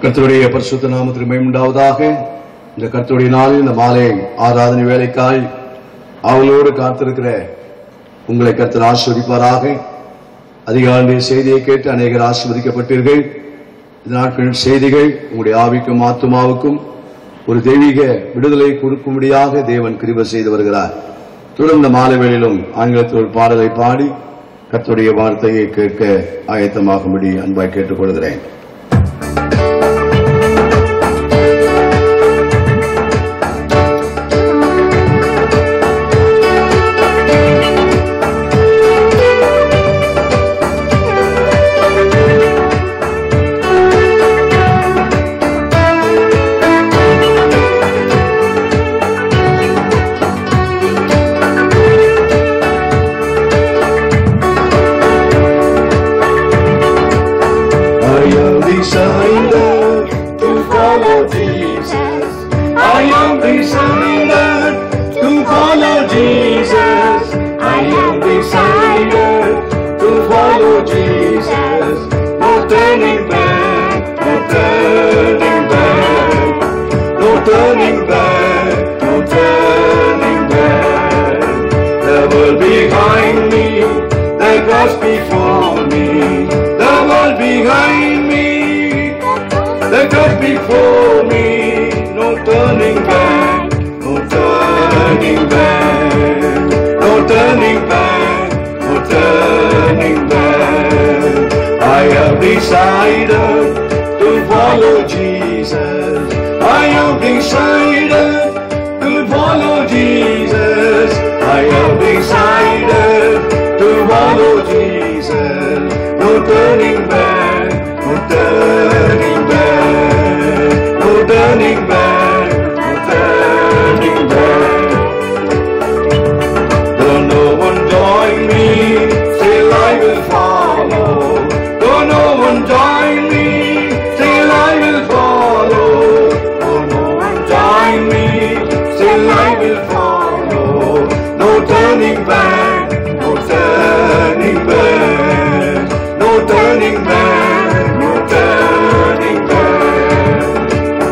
கர்த்தருடைய பரிசுத்த நாமத்திற்கு மேம்புண்டாவதாக இந்த கர்த்தருடைய நாளில் இந்த மாலை ஆராதனை வேலைக்காய் அவங்களோடு காத்திருக்கிற உங்களை கர்த்தர் ஆஸ்வதிப்பாராக அதிகாலைய செய்தியை கேட்டு அநேகர் ஆஸ்வதிக்கப்பட்டீர்கள் இந்த நாட்களின் செய்திகள் உங்களுடைய ஆவிக்கும் ஆத்துமாவுக்கும் ஒரு தெய்வீக விடுதலை கொடுக்கும்படியாக தேவன் கிருபை செய்து வருகிறார் தொடர்ந்த மாலை வேளையிலும் ஆங்கிலத்தில் ஒரு பாடலை பாடி கர்த்தருடைய வார்த்தையை கேட்க ஆயத்தமாகும்படி அன்பாய் கேட்டுக்கொள்கிறேன் I am decided to follow Jesus. I am decided to follow Jesus. I am decided to follow Jesus. No turning back, no turning back, no turning back, no turning back. The world behind me, the cross before me. The world behind me, the cross before me. No turning back, no turning back, no turning back, no turning back. I have decided to follow Jesus. I have decided to follow Jesus. I have decided to follow Jesus. No turning back, no turning back, no turning back, no turning back. Though no one join me, still I will follow. Though no one join me, still I will follow. Though no one join me, still I will follow. No turning back, no turning back, no turning back, no turning back.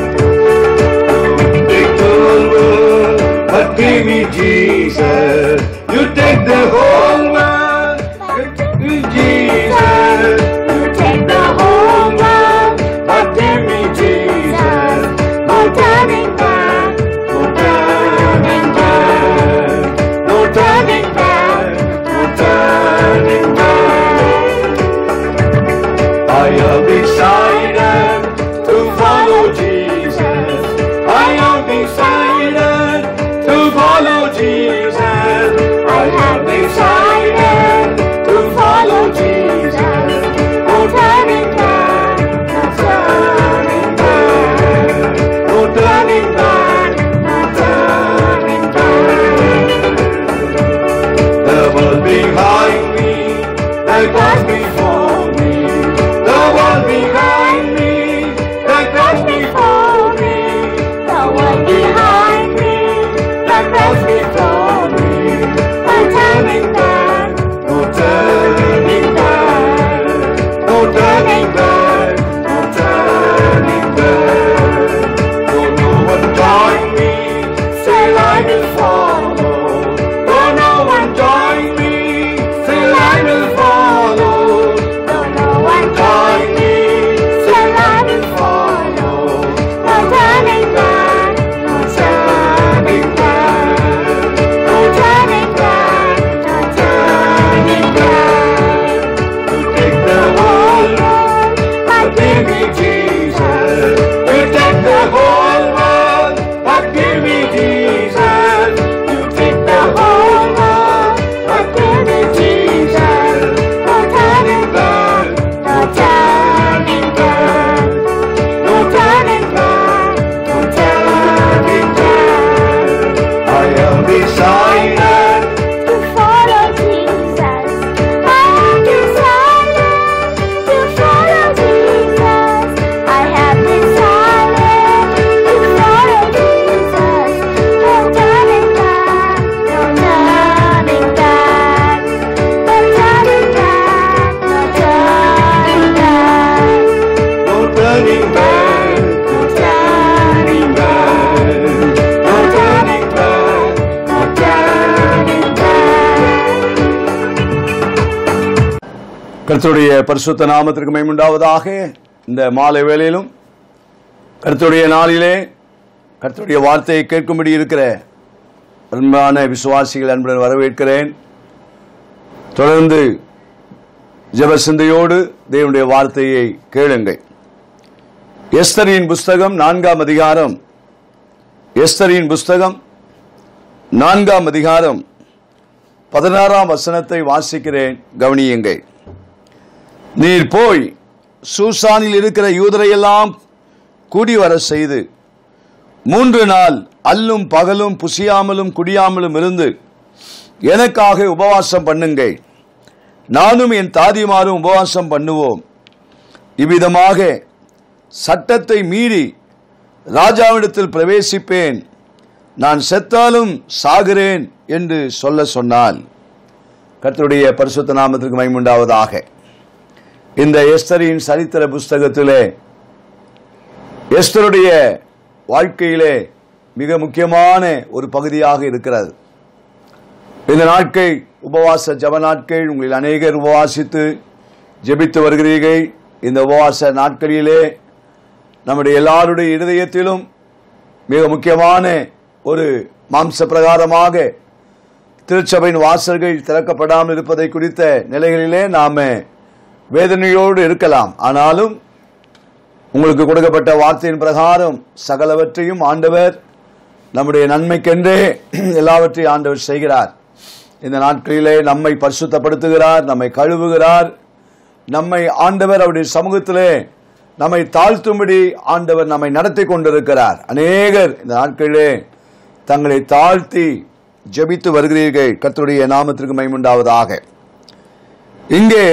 Take the world, but give me Jesus. You take the whole world, but give me Jesus. You take the whole world, but give me Jesus. No turning back, no turning back, no turning back, no turning back. I have decided to follow Jesus. I have decided to follow Jesus. கர்த்தருடைய பரிசுத்த நாமத்திற்கு மைமுண்டாவதாக இந்த மாலை வேளையிலும் கர்த்தருடைய நாளிலே கர்த்தருடைய வார்த்தையை கேட்கும்படி இருக்கிற அன்பான விசுவாசிகள் அன்புடன் வரவேற்கிறேன் தொடர்ந்து ஜெப சிந்தையோடு தேவனுடைய வார்த்தையை கேளுங்கள் எஸ்தரின் புஸ்தகம் நான்காம் அதிகாரம் எஸ்தரின் புஸ்தகம் நான்காம் அதிகாரம் பதினாறாம் வசனத்தை வாசிக்கிறேன் கவனியுங்கள் நீர் போய் சூசானில் இருக்கிற யூதரையெல்லாம் கூடி வர செய்து மூன்று நாள் அல்லும் பகலும் புசியாமலும் குடியாமலும் இருந்து எனக்காக உபவாசம் பண்ணுங்கள் நானும் என் தாதிமாரும் உபவாசம் பண்ணுவோம் இவ்விதமாக சட்டத்தை மீறி ராஜாவிடத்தில் பிரவேசிப்பேன் நான் செத்தாலும் சாகிறேன் என்று சொல்ல சொன்னால் கர்த்தருடைய பரிசுத்த நாமத்திற்கு மைமுண்டாவதாக இந்த எஸ்தரின் சரித்திர புஸ்தகத்திலே எஸ்தருடைய வாழ்க்கையிலே மிக முக்கியமான ஒரு பகுதியாக இருக்கிறது இந்த நாட்கள் உபவாச ஜப நாட்கள் உங்களில் அநேகர் உபவாசித்து ஜெபித்து வருகிறீர்கள் இந்த உபவாச நாட்களிலே நம்முடைய எல்லாருடைய இருதயத்திலும் மிக முக்கியமான ஒரு மாம்ச பிரகாரமாக திருச்சபையின் வாசல்கள் திறக்கப்படாமல் இருப்பதை குறித்த நிலைகளிலே நாம வேதனையோடு இருக்கலாம் ஆனாலும் உங்களுக்கு கொடுக்கப்பட்ட வார்த்தையின் பிரகாரம் சகலவற்றையும் ஆண்டவர் நம்முடைய நன்மைக்கென்றே எல்லாவற்றையும் ஆண்டவர் செய்கிறார் இந்த நாட்களிலே நம்மை பரிசுத்தப்படுத்துகிறார் நம்மை கழுவுகிறார் நம்மை ஆண்டவர் அவருடைய சமூகத்திலே நம்மை தாழ்த்தும்படி ஆண்டவர் நம்மை நடத்தி கொண்டிருக்கிறார் அநேகர் இந்த நாட்களிலே தங்களை தாழ்த்தி ஜெபித்து வருகிறீர்கள் கர்த்தருடைய நாமத்திற்கு மைமுண்டாவதாக இங்கே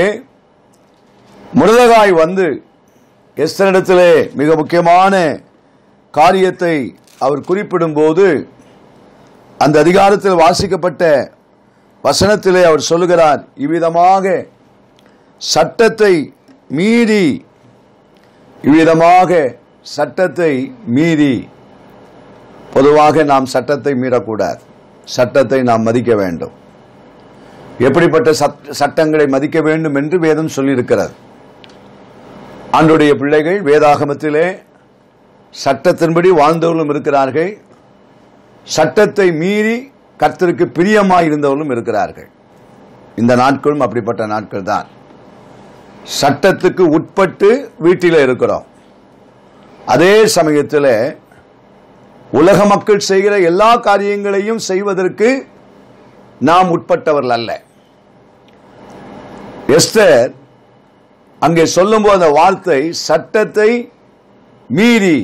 முருதகாய் வந்து எஸ்தனிடத்திலே மிக முக்கியமான காரியத்தை அவர் குறிப்பிடும்போது அந்த அதிகாரத்தில் வாசிக்கப்பட்ட வசனத்திலே அவர் சொல்லுகிறார் இவ்விதமாக சட்டத்தை மீறி இவ்விதமாக சட்டத்தை மீறி பொதுவாக நாம் சட்டத்தை மீறக்கூடாது சட்டத்தை நாம் மதிக்க வேண்டும் எப்படிப்பட்ட சட்- சட்டங்களை மதிக்க வேண்டும் என்று வேதம் சொல்லியிருக்கிறது ஆண்டுடைய பிள்ளைகள் வேதாகமத்திலே சட்டத்தின்படி வாழ்ந்தவர்களும் இருக்கிறார்கள் சட்டத்தை மீறி கர்த்தருக்கு பிரியமாய் இருந்தவர்களும் இருக்கிறார்கள் இந்த நாட்களும் அப்படிப்பட்ட நாட்கள் தான் சட்டத்துக்கு உட்பட்டு வீட்டில் இருக்கிறோம் அதே சமயத்தில் உலக மக்கள் செய்கிற எல்லா காரியங்களையும் செய்வதற்கு நாம் உட்பட்டவர்கள் அல்ல எஸ்தர் அங்கே சொல்லும்போது அந்த வார்த்தை சட்டத்தை மீறி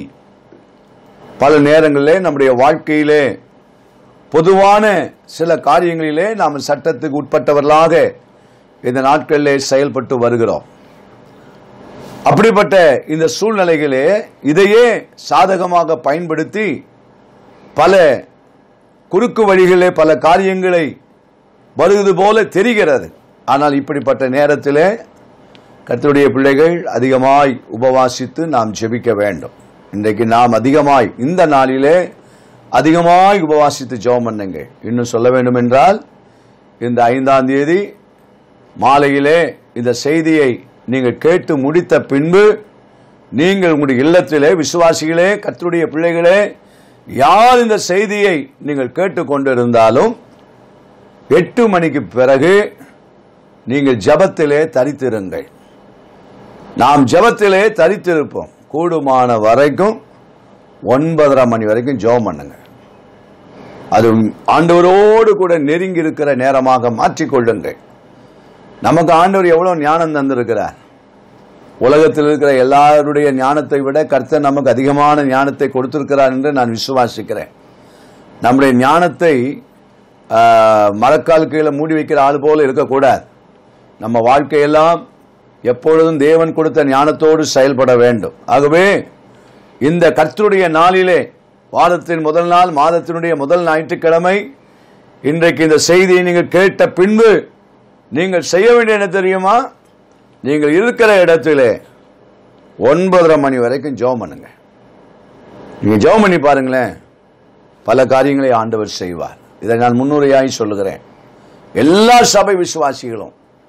பல நேரங்களிலே நம்முடைய வாழ்க்கையிலே பொதுவான சில காரியங்களிலே நாம் சட்டத்துக்கு உட்பட்டவர்களாக இந்த நாட்களிலே செயல்பட்டு வருகிறோம் அப்படிப்பட்ட இந்த சூழ்நிலைகளே இதையே சாதகமாக பயன்படுத்தி பல குறுக்கு வழிகளே பல காரியங்களை வருவது போல தெரிகிறது ஆனால் இப்படிப்பட்ட நேரத்திலே கர்த்தருடைய பிள்ளைகள் அதிகமாய் உபவாசித்து நாம் ஜெபிக்க வேண்டும் இன்றைக்கு நாம் அதிகமாய் இந்த நாளிலே அதிகமாய் உபவாசித்து ஜெபம் பண்ணுங்கள் இன்னும் சொல்ல வேண்டும் என்றால் இந்த ஐந்தாம் தேதி மாலையிலே இந்த செய்தியை நீங்கள் கேட்டு முடித்த பின்பு நீங்கள் உங்களுடைய இல்லத்திலே விசுவாசிகளே கர்த்தருடைய பிள்ளைகளே யார் இந்த செய்தியை நீங்கள் கேட்டுக்கொண்டிருந்தாலும் எட்டு மணிக்கு பிறகு நீங்கள் ஜபத்திலே தரித்திருங்கள் நாம் ஜபத்திலே தரித்திருப்போம் கூடுமான வரைக்கும் ஒன்பதரை மணி வரைக்கும் ஜெபம் பண்ணுங்க அது ஆண்டவரோடு கூட நெருங்கி இருக்கிற நேரமாக மாற்றிக்கொள்ளுங்கள் நமக்கு ஆண்டவர் எவ்வளவு ஞானம் தந்திருக்கிறார் உலகத்தில் இருக்கிற எல்லாருடைய ஞானத்தை விட கர்த்தர் நமக்கு அதிகமான ஞானத்தை கொடுத்திருக்கிறார் என்று நான் விசுவாசிக்கிறேன் நம்முடைய ஞானத்தை ஆஹ், மரக்கால் கீழே மூடி வைக்கிற ஆள் போல இருக்கக்கூடாது நம்ம வாழ்க்கையெல்லாம் எப்பொழுதும் தேவன் கொடுத்த ஞானத்தோடு செயல்பட வேண்டும் ஆகவே இந்த கர்த்தருடைய நாளிலே வாரத்தின் முதல் நாள் மாதத்தினுடைய முதல் ஞாயிற்றுக்கிழமை இன்றைக்கு இந்த செய்தியை நீங்கள் கேட்ட பின்பு நீங்கள் செய்ய வேண்டிய என்ன தெரியுமா நீங்கள் இருக்கிற இடத்திலே ஒன்பதரை மணி வரைக்கும் ஜெபம் பண்ணுங்க நீங்க ஜெபம் பண்ணி பாருங்களேன் பல காரியங்களை ஆண்டவர் செய்வார் இதை நான் முன்னுரையாய் சொல்லுகிறேன் எல்லா சபை விசுவாசிகளும்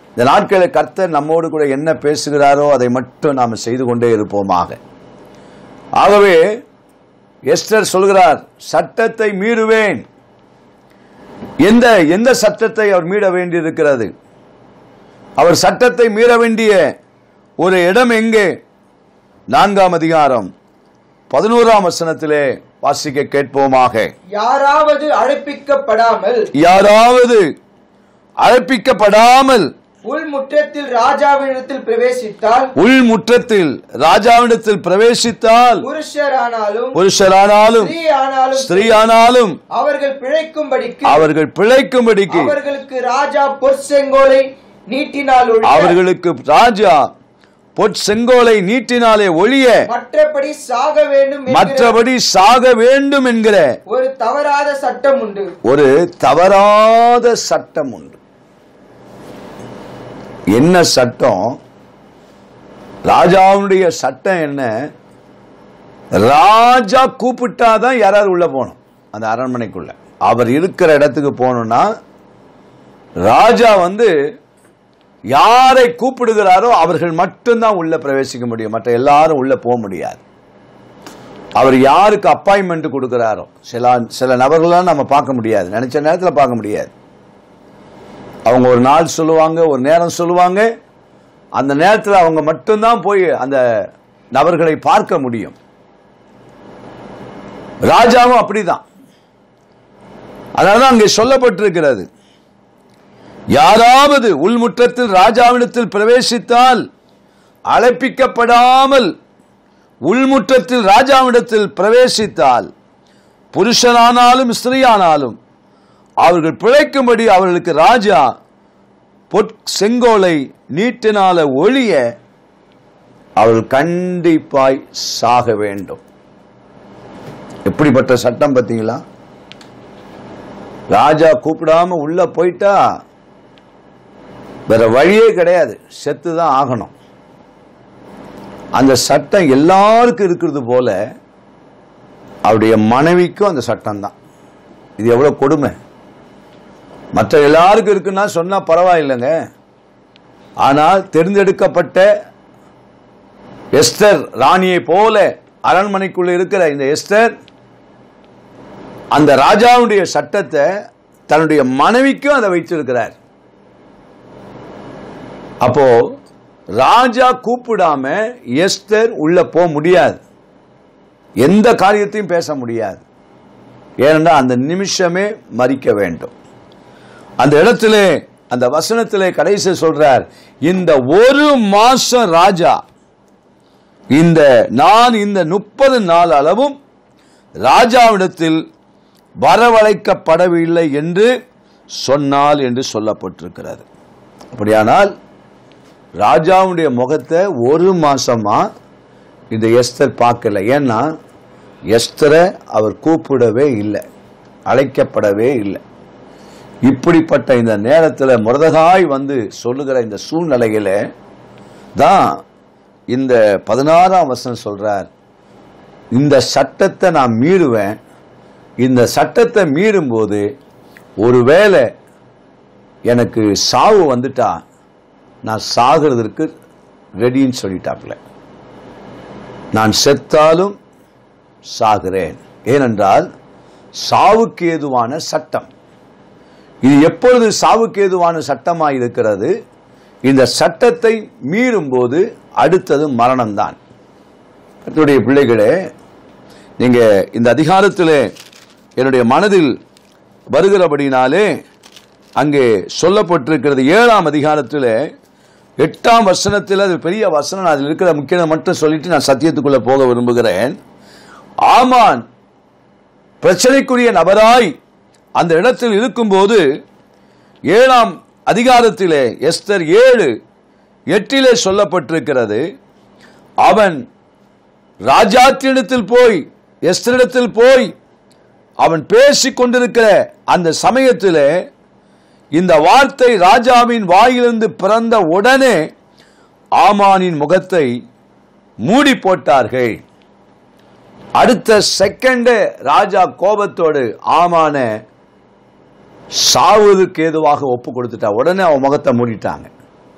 இந்த நாட்களில் கர்த்தர் நம்மோடு கூட என்ன பேசுகிறாரோ அதை மட்டும் நாம் செய்து கொண்டே இருப்போமாக ஆகவே எஸ்டர் சொல்கிறார் சட்டத்தை மீறுவேன் எந்த எந்த சட்டத்தை அவர் மீற வேண்டியிருக்கிறது அவர் சட்டத்தை மீற வேண்டிய ஒரு இடம் எங்கே நான்காம் அதிகாரம் பதினோராம் வசனத்திலே வாசிக்க கேட்போமாக யாராவது அழைப்பிக்கப்படாமல் யாராவது அழைப்பிக்கப்படாமல் உள்முற்றத்தில் ராஜாவினிடத்தில் பிரவேசித்தால் உள்முற்றத்தில் ராஜாவிடத்தில் பிரவேசித்தால் புருஷரானாலும் புருஷரானாலும் ஸ்திரீ ஆனாலும் ஸ்திரீயானாலும் அவர்கள் பிழைக்கும்படிக்கு அவர்கள் பிழைக்கும்படிக்கு அவர்களுக்கு ராஜா பொற்செங்கோலை நீட்டினால் ஒழிய அவர்களுக்கு ராஜா பொற்செங்கோலை நீட்டினாலே ஒழிய மற்றபடி சாக வேண்டும் என்கிற மற்றபடி சாக வேண்டும் என்கிற ஒரு தவறாத சட்டம் உண்டு ஒரு தவறாத சட்டம் உண்டு என்ன சட்டம் ராஜாவுடைய சட்டம் என்ன ராஜா கூப்பிட்டாதான் யாராவது உள்ள போகணும் அந்த அரண்மனைக்குள்ள அவர் இருக்கிற இடத்துக்கு போகணும்னா ராஜா வந்து யாரை கூப்பிடுகிறாரோ அவர்கள் மட்டும்தான் உள்ள பிரவேசிக்க முடியும் மற்ற எல்லாரும் உள்ள போக முடியாது அவர் யாருக்கு அப்பாயின்மெண்ட் கொடுக்கிறாரோ சில சில நபர்கள்லாம் நம்ம பார்க்க முடியாது நினைச்ச நேரத்தில் பார்க்க முடியாது அவங்க ஒரு நாள் சொல்லுவாங்க ஒரு நேரம் சொல்லுவாங்க அந்த நேரத்தில் அவங்க மட்டும்தான் போய் அந்த நபர்களை பார்க்க முடியும் ராஜாவும் அப்படிதான் அதனாலதான் அங்கே சொல்லப்பட்டிருக்கிறது யாராவது உள்முற்றத்தில் ராஜாவிடத்தில் பிரவேசித்தால் அழைப்பிக்கப்படாமல் உள்முற்றத்தில் ராஜாவிடத்தில் பிரவேசித்தால் புருஷனானாலும் ஸ்திரீயானாலும் அவர்கள் பிழைக்கும்படி அவர்களுக்கு ராஜா பொற் செங்கோலை நீட்டினால ஒழிய அவர்கள் கண்டிப்பாய் சாக வேண்டும் எப்படிப்பட்ட சட்டம் பார்த்தீங்களா ராஜா கூப்பிடாம உள்ள போயிட்டா வேற வழியே கிடையாது செத்து தான் ஆகணும் அந்த சட்டம் எல்லாருக்கும் இருக்கிறது போல அவருடைய மனைவிக்கும் அந்த சட்டம் தான் இது எவ்வளவு கொடுமை மற்ற எல்லாருக்கும் இருக்குன்னா சொன்னா பரவாயில்லைங்க ஆனால் தேர்ந்தெடுக்கப்பட்ட எஸ்தர் ராணியை போல அரண்மனைக்குள்ள இருக்கிற இந்த எஸ்தர் அந்த ராஜாவுடைய சட்டத்தை தன்னுடைய மனைவிக்கும் அதை வைத்திருக்கிறார் அப்போ ராஜா கூப்பிடாம எஸ்தர் உள்ள போக முடியாது எந்த காரியத்தையும் பேச முடியாது ஏனென்றால் அந்த நிமிஷமே மறிக்க வேண்டும் அந்த இடத்திலே அந்த வசனத்திலே கடைசி சொல்றார் இந்த ஒரு மாசம் ராஜா இந்த நான் இந்த முப்பது நாள் அளவும் ராஜாவிடத்தில் வரவழைக்கப்படவில்லை என்று சொன்னால் என்று சொல்லப்பட்டிருக்கிறது அப்படியானால் ராஜாவுடைய முகத்தை ஒரு மாசமா இந்த எஸ்தர் பார்க்கல ஏன்னா எஸ்தரை அவர் கூப்பிடவே இல்லை அழைக்கப்படவே இல்லை இப்படிப்பட்ட இந்த நேரத்தில் முரதகாய் வந்து சொல்லுகிற இந்த சூழ்நிலையில தான் இந்த பதினாறாம் வசனம் சொல்றார் இந்த சட்டத்தை நான் மீறுவேன் இந்த சட்டத்தை மீறும்போது ஒருவேளை எனக்கு சாவு வந்துட்டா நான் சாகிறதற்கு ரெடின்னு சொல்லிட்டாப்ல நான் செத்தாலும் சாகிறேன் ஏனென்றால் சாவுக்கு ஏதுவான சட்டம் இது எப்பொழுது சாவுக்கு ஏதுவான சட்டமாக இருக்கிறது இந்த சட்டத்தை மீறும்போது அடுத்தது மரணம்தான் கர்த்தருடைய பிள்ளைகளே நீங்க இந்த அதிகாரத்திலே என்னுடைய மனதில் வருகிறபடினாலே அங்கே சொல்லப்பட்டிருக்கிறது ஏழாம் அதிகாரத்தில் எட்டாம் வசனத்தில் அது பெரிய வசனம் அதில் இருக்கிற முக்கியதை மட்டும் சொல்லிட்டு நான் சத்தியத்துக்குள்ள போக விரும்புகிறேன் ஆமான் பிரச்சனைக்குரிய நபராய் அந்த இடத்தில் இருக்கும்போது ஏழாம் அதிகாரத்திலே எஸ்தர் ஏழு எட்டிலே சொல்லப்பட்டிருக்கிறது அவன் ராஜாத்தினிடத்தில் போய் எஸ்தரிடத்தில் போய் அவன் பேசிக் கொண்டிருக்கிற அந்த சமயத்திலே இந்த வார்த்தை ராஜாவின் வாயிலிருந்து பிறந்த உடனே ஆமானின் முகத்தை மூடி போட்டார்கள் அடுத்த செகண்ட் ராஜா கோபத்தோடு ஆமான சாவதற்கு ஏதுவாக ஒப்பு கொடுத்துட்டா உடனே அவன் முகத்தை மூடிட்டாங்க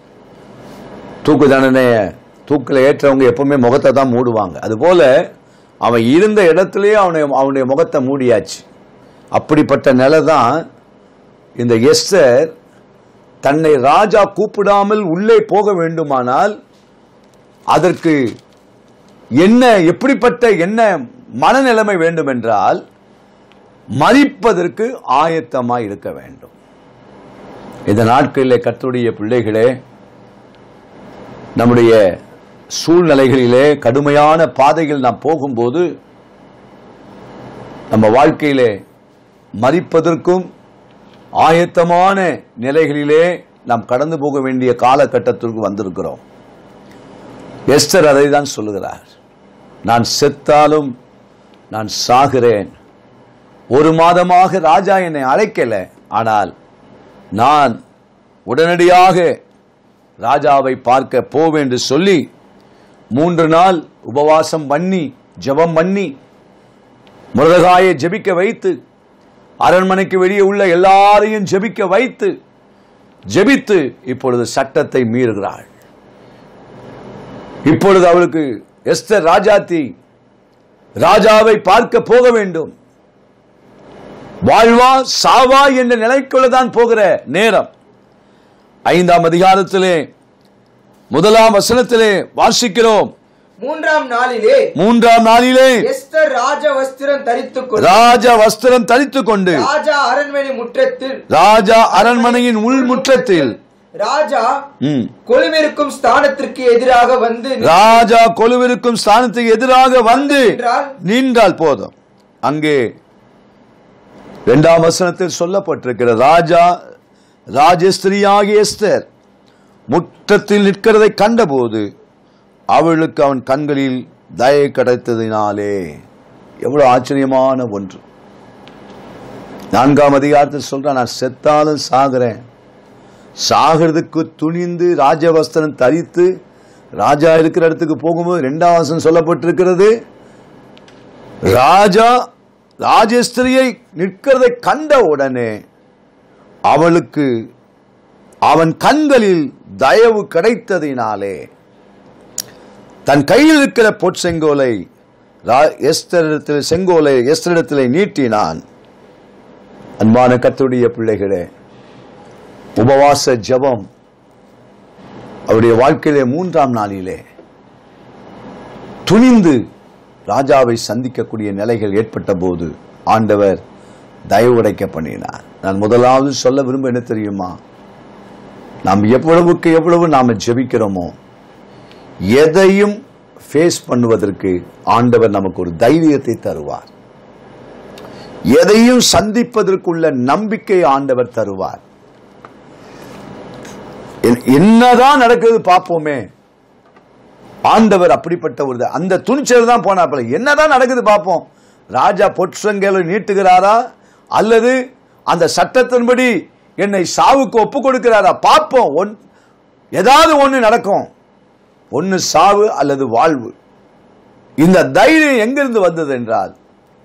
தூக்கு தண்டனைய தூக்கில் ஏற்றவங்க எப்பவுமே முகத்தை தான் மூடுவாங்க அதுபோல அவன் இருந்த இடத்துலயே அவனை அவனுடைய முகத்தை மூடியாச்சு அப்படிப்பட்ட நிலை தான் இந்த எஸ்தர் தன்னை ராஜா கூப்பிடாமல் உள்ளே போக வேண்டுமானால் அதற்கு என்ன எப்படிப்பட்ட என்ன மனநிலைமை வேண்டும் என்றால் மறிப்பதற்கு ஆயத்தமாய் இருக்க வேண்டும் இந்த நாட்களிலே கர்த்தருடைய பிள்ளைகளே நம்முடைய சூழ்நிலைகளிலே கடுமையான பாதைகள் நாம் போகும்போது நம்ம வாழ்க்கையிலே மறிப்பதற்கும் ஆயத்தமான நிலைகளிலே நாம் கடந்து போக வேண்டிய காலகட்டத்திற்கு வந்திருக்கிறோம் எஸ்தர் அதை தான் சொல்லுகிறார் நான் செத்தாலும் நான் சாகிறேன் ஒரு மாதமாக ராஜா என்னை அழைக்கல ஆனால் நான் உடனடியாக ராஜாவை பார்க்க போவேன் என்று சொல்லி மூன்று நாள் உபவாசம் பண்ணி ஜெபம் பண்ணி முருதகாயை ஜெபிக்க வைத்து அரண்மனைக்கு வெளியே உள்ள எல்லாரையும் ஜெபிக்க வைத்து ஜெபித்து இப்பொழுது சட்டத்தை மீறுகிறாள் இப்பொழுது அவளுக்கு எஸ்தர் ராஜாத்தி ராஜாவை பார்க்க போக வேண்டும் வாழ்வா சாவா என்ற நிலைக்குள்ளதான் போகிற நேரம் ஐந்தாம் அதிகாரத்திலே முதலாம் வசனத்திலே வாசிக்கிறோம் மூன்றாம் நாளிலே மூன்றாம் நாளிலே எஸ்தர் ராஜ வஸ்திரம் தரித்துக் கொண்டு ராஜ வஸ்திரம் தரித்துக் கொண்டு ராஜா அரண்மனை முற்றத்தில் ராஜா அரண்மனையின் உள்முற்றத்தில் ராஜா ம், கொலுவிருக்கும் ஸ்தானத்திற்கு எதிராக வந்து ராஜா கொலுவிருக்கும் ஸ்தானத்துக்கு எதிராக வந்து நின்றால் நின்றால் போதும் அங்கே இரண்டாம் வசனத்தில் சொல்லப்பட்டிருக்கிற ராஜா ராஜஸ்திரியாகிய எஸ்தர் முற்றத்தில் நிற்கிறதை கண்டபோது அவளுக்கு அவன் கண்களில் தயை கிடைத்ததினாலே எவ்வளவு ஆச்சரியமான ஒன்று நான்காம் அதிகாரத்தில் சொல்றான் நான் செத்தாலும் சாகிறேன் சாகிறதுக்கு துணிந்து ராஜவஸ்திரம் தரித்து ராஜா இருக்கிற இடத்துக்கு போகும்போது இரண்டாம் வசனம் சொல்லப்பட்டிருக்கிறது ராஜா ராஜஸ்திரியை நிற்கிறதை கண்ட உடனே அவளுக்கு அவன் கண்களில் தயவு கிடைத்ததினாலே தன் கையில் இருக்கிற பொற்செங்கோலை ரா- எஸ்தரிடத்தில் செங்கோலை எஸ்தரிடத்திலே நீட்டினான் அன்பான கத்துடைய பிள்ளைகளே உபவாச ஜெபம் அவருடைய வாழ்க்கையிலே மூன்றாம் நாளிலே துணிந்து ராஜாவை சந்திக்கக்கூடிய நிலைகள் ஏற்பட்ட போது ஆண்டவர் தயவுடைக்க பண்ணினார் நான் முதலாவது சொல்ல விரும்ப என்ன தெரியுமா நாம் எவ்வளவுக்கு எவ்வளவு நாம ஜெபிக்கிறோமோ எதையும் ஃபேஸ் பண்ணுவதற்கு ஆண்டவர் நமக்கு ஒரு தைரியத்தை தருவார் எதையும் சந்திப்பதற்குள்ள நம்பிக்கை ஆண்டவர் தருவார் என்- என்னதான் நடக்குது பார்ப்போமே ஆண்டவர் அப்படிப்பட்ட ஒரு த- அந்த துணிச்சல் தான் போனாப்பல என்னதான் நடக்குது பார்ப்போம் ராஜா பொற்சங்கேல நீட்டுகிறாரா அல்லது அந்த சட்டத்தின்படி என்னை சாவுக்கு ஒப்பு கொடுக்கிறாரா பார்ப்போம் ஒன் ஏதாவது ஒண்ணு நடக்கும் ஒன்னு சாவு அல்லது வாழ்வு இந்த தைரியம் எங்கிருந்து வந்தது என்றால்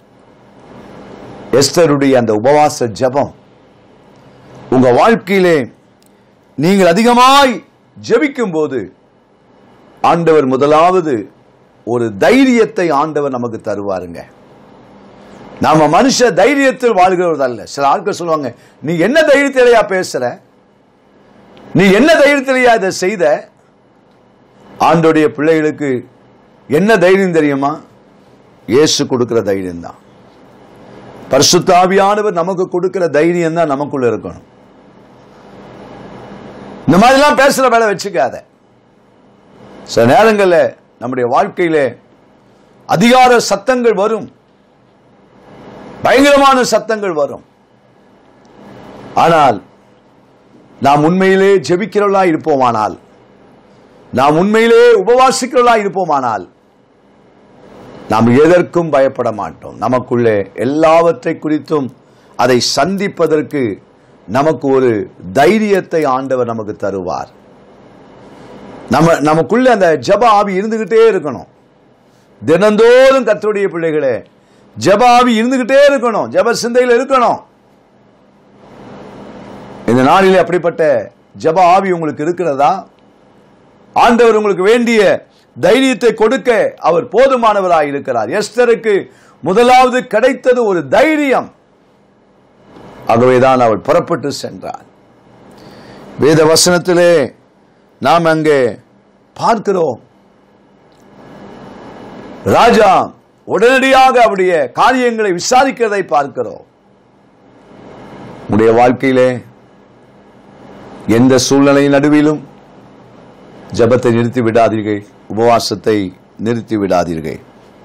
எஸ்தருடைய அந்த உபவாச ஜெபம் உங்க வாழ்க்கையிலே நீங்கள் அதிகமாய் ஜெபிக்கும் போது ஆண்டவர் முதலாவது ஒரு தைரியத்தை ஆண்டவர் நமக்கு தருவாருங்க நாம மனுஷ தைரியத்தில் வாழ்கிறவர் அல்ல சில ஆட்கள் சொல்லுவாங்க நீ என்ன தைரியத்திலையா பேசுற நீ என்ன தைரியத்திலையா இதை செய்த ஆண்டோடைய பிள்ளைகளுக்கு என்ன தைரியம் தெரியுமா இயேசு கொடுக்கிற தைரியம் தான் பரிசுத்த ஆவியானவர் நமக்கு கொடுக்கிற தைரியம் தான் நமக்குள்ள இருக்கணும் இந்த மாதிரிலாம் பேசுற வேலை வச்சுக்காத சில நேரங்களில் நம்முடைய வாழ்க்கையிலே அதிகார சத்தங்கள் வரும் பயங்கரமான சத்தங்கள் வரும் ஆனால் நாம் உண்மையிலே ஜெபிக்கிறவர்களா இருப்போமானால் நாம் உண்மையிலே உபவாசிக்கிறவர்களா இருப்போமானால் நாம் எதற்கும் பயப்பட மாட்டோம் நமக்குள்ளே எல்லாவற்றை குறித்தும் அதை சந்திப்பதற்கு நமக்கு ஒரு தைரியத்தை ஆண்டவர் நமக்கு தருவார் நம்ம நமக்குள்ள அந்த ஜப ஆவி இருந்துகிட்டே இருக்கணும் தினந்தோறும் கர்த்தருடைய பிள்ளைகளே ஜப ஆவி இருந்துகிட்டே இருக்கணும் ஜப சிந்தையில் இருக்கணும் இந்த நாளிலே அப்படிப்பட்ட ஜப ஆவி உங்களுக்கு இருக்கிறதா ஆண்டவர் உங்களுக்கு வேண்டிய தைரியத்தை கொடுக்க அவர் போதுமானவராய் இருக்கிறார் எஸ்தருக்கு முதலாவது கிடைத்தது ஒரு தைரியம் ஆகவேதான் அவள் புறப்பட்டு சென்றார் வேத வசனத்திலே நாம் அங்கே பார்க்கிறோம் ராஜா உடனடியாக அவருடைய காரியங்களை விசாரிக்கிறதை பார்க்கிறோம் உடைய வாழ்க்கையிலே எந்த சூழ்நிலை நடுவிலும் ஜெபத்தை நிறுத்தி விடாதீர்கள் உபவாசத்தை நிறுத்தி விடாதீர்கள்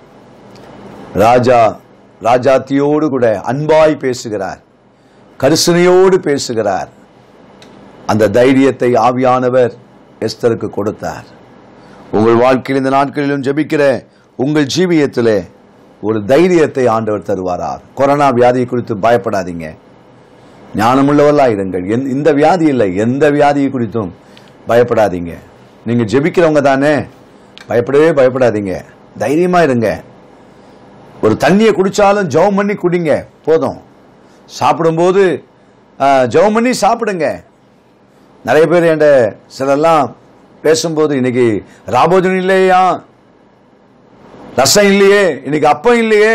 ராஜா ராஜாத்தியோடு கூட அன்பாய் பேசுகிறார் கரிசனையோடு பேசுகிறார் அந்த தைரியத்தை ஆவியானவர் எஸ்தருக்கு கொடுத்தார் உங்கள் வாழ்க்கையில் இந்த நாட்களிலும் ஜெபிக்கிற உங்கள் ஜீவியத்திலே ஒரு தைரியத்தை ஆண்டவர் தருவாரார் கொரோனா வியாதியை குறித்து பயப்படாதீங்க ஞானமுள்ளவர்களாக இருங்கள் எந்த- இந்த வியாதி இல்லை எந்த வியாதியை குறித்தும் பயப்படாதீங்க நீங்க ஜெபிக்கிறவங்க தானே பயப்படவே பயப்படாதீங்க தைரியமா இருங்க ஒரு தண்ணியை குடிச்சாலும் ஜெபம் பண்ணி குடிங்க போதும் சாப்பிடும்போது ஆ, ஜெபம் பண்ணி சாப்பிடுங்க நிறைய பேர் என்கிட்ட சிலர்லாம் பேசும்போது இன்னைக்கு ராபோஜனம் இல்லையா ரசம் இல்லையே இன்னைக்கு அப்பம் இல்லையே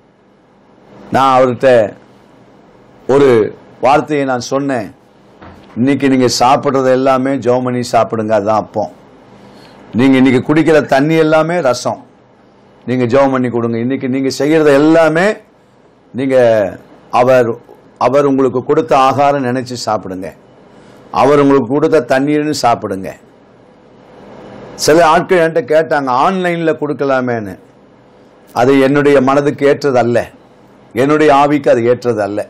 நான் அவர்கிட்ட ஒரு வார்த்தையை நான் சொன்னேன் இன்னைக்கு நீங்க சாப்பிடுறது எல்லாமே ஜெபம் பண்ணி சாப்பிடுங்க அதுதான் அப்பம் நீங்க இன்னைக்கு குடிக்கிற தண்ணி எல்லாமே ரசம் நீங்க ஜெபம் பண்ணி கொடுங்க இன்னைக்கு நீங்க செய்யறது எல்லாமே நீங்க அவர் அவர் உங்களுக்கு கொடுத்த ஆகாரம் நினைச்சு சாப்பிடுங்க அவர் உங்களுக்கு கொடுத்த தண்ணீர்னு சாப்பிடுங்க சில ஆட்கள் என்கிட்ட கேட்டாங்க ஆன்லைன்ல கொடுக்கலாமேன்னு அது என்னுடைய மனதுக்கு ஏற்றது அல்ல என்னுடைய ஆவிக்கு அது ஏற்றது அல்ல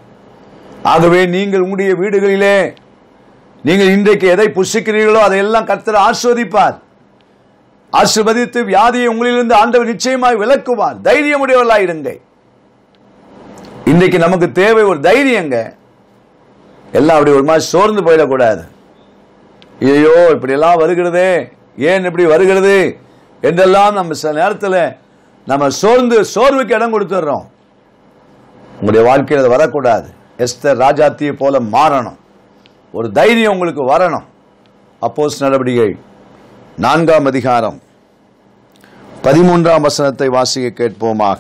ஆகவே நீங்கள் உங்களுடைய வீடுகளிலே நீங்கள் இன்றைக்கு எதை புசிக்கிறீர்களோ அதையெல்லாம் கர்த்தர் ஆஸ்வதிப்பார் ஆசிர்வதித்து வியாதியை உங்களிலிருந்து ஆண்டவர் நிச்சயமாய் விலக்குவார் தைரியமுடையவர்களாய் இருங்கள் இன்றைக்கு நமக்கு தேவை ஒரு தைரியங்க எல்லாம் அப்படி ஒரு மாதிரி சோர்ந்து போயிடக்கூடாது ஐயோ இப்படி எல்லாம் வருகிறதே ஏன் இப்படி வருகிறது என்றெல்லாம் நம்ம சில நேரத்தில் நம்ம சோர்ந்து சோர்வுக்கு இடம் கொடுத்துடுறோம் உங்களுடைய வாழ்க்கையில் அது வரக்கூடாது எஸ்தர் ராஜாத்தியை போல மாறணும் ஒரு தைரியம் உங்களுக்கு வரணும் அப்போஸ் நடவடிக்கை நான்காம் அதிகாரம் பதிமூன்றாம் வசனத்தை வாசிக்க கேட்போமாக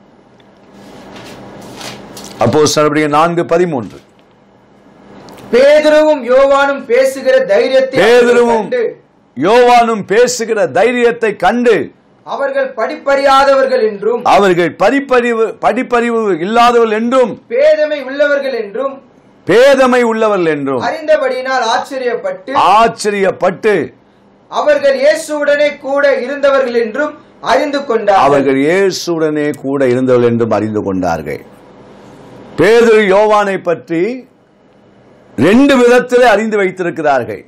அப்போஸ் நடவடிக்கை நான்கு பதிமூன்று பேதுருவும் யோவானும் பேசுகிற தைரியத்தை பேதுருவும் கண்டு யோவானும் பேசுகிற தைரியத்தை கண்டு அவர்கள் படிப்பறியாதவர்கள் என்றும் அவர்கள் படிப்பறிவு படிப்பறிவு இல்லாதவர்கள் என்றும் பேதமை உள்ளவர்கள் என்றும் பேதமை உள்ளவர்கள் என்றும் அறிந்தபடியினால் ஆச்சரியப்பட்டு ஆச்சரியப்பட்டு அவர்கள் இயேசுவுடனே கூட இருந்தவர்கள் என்றும் அறிந்து கொண்டார்கள் அவர்கள் இயேசுடனே கூட இருந்தவர்கள் என்றும் அறிந்து கொண்டார்கள் பேதுரு யோவானை பற்றி ரெண்டு விதத்தில் அறிந்து வைத்திருக்கிறார்கள்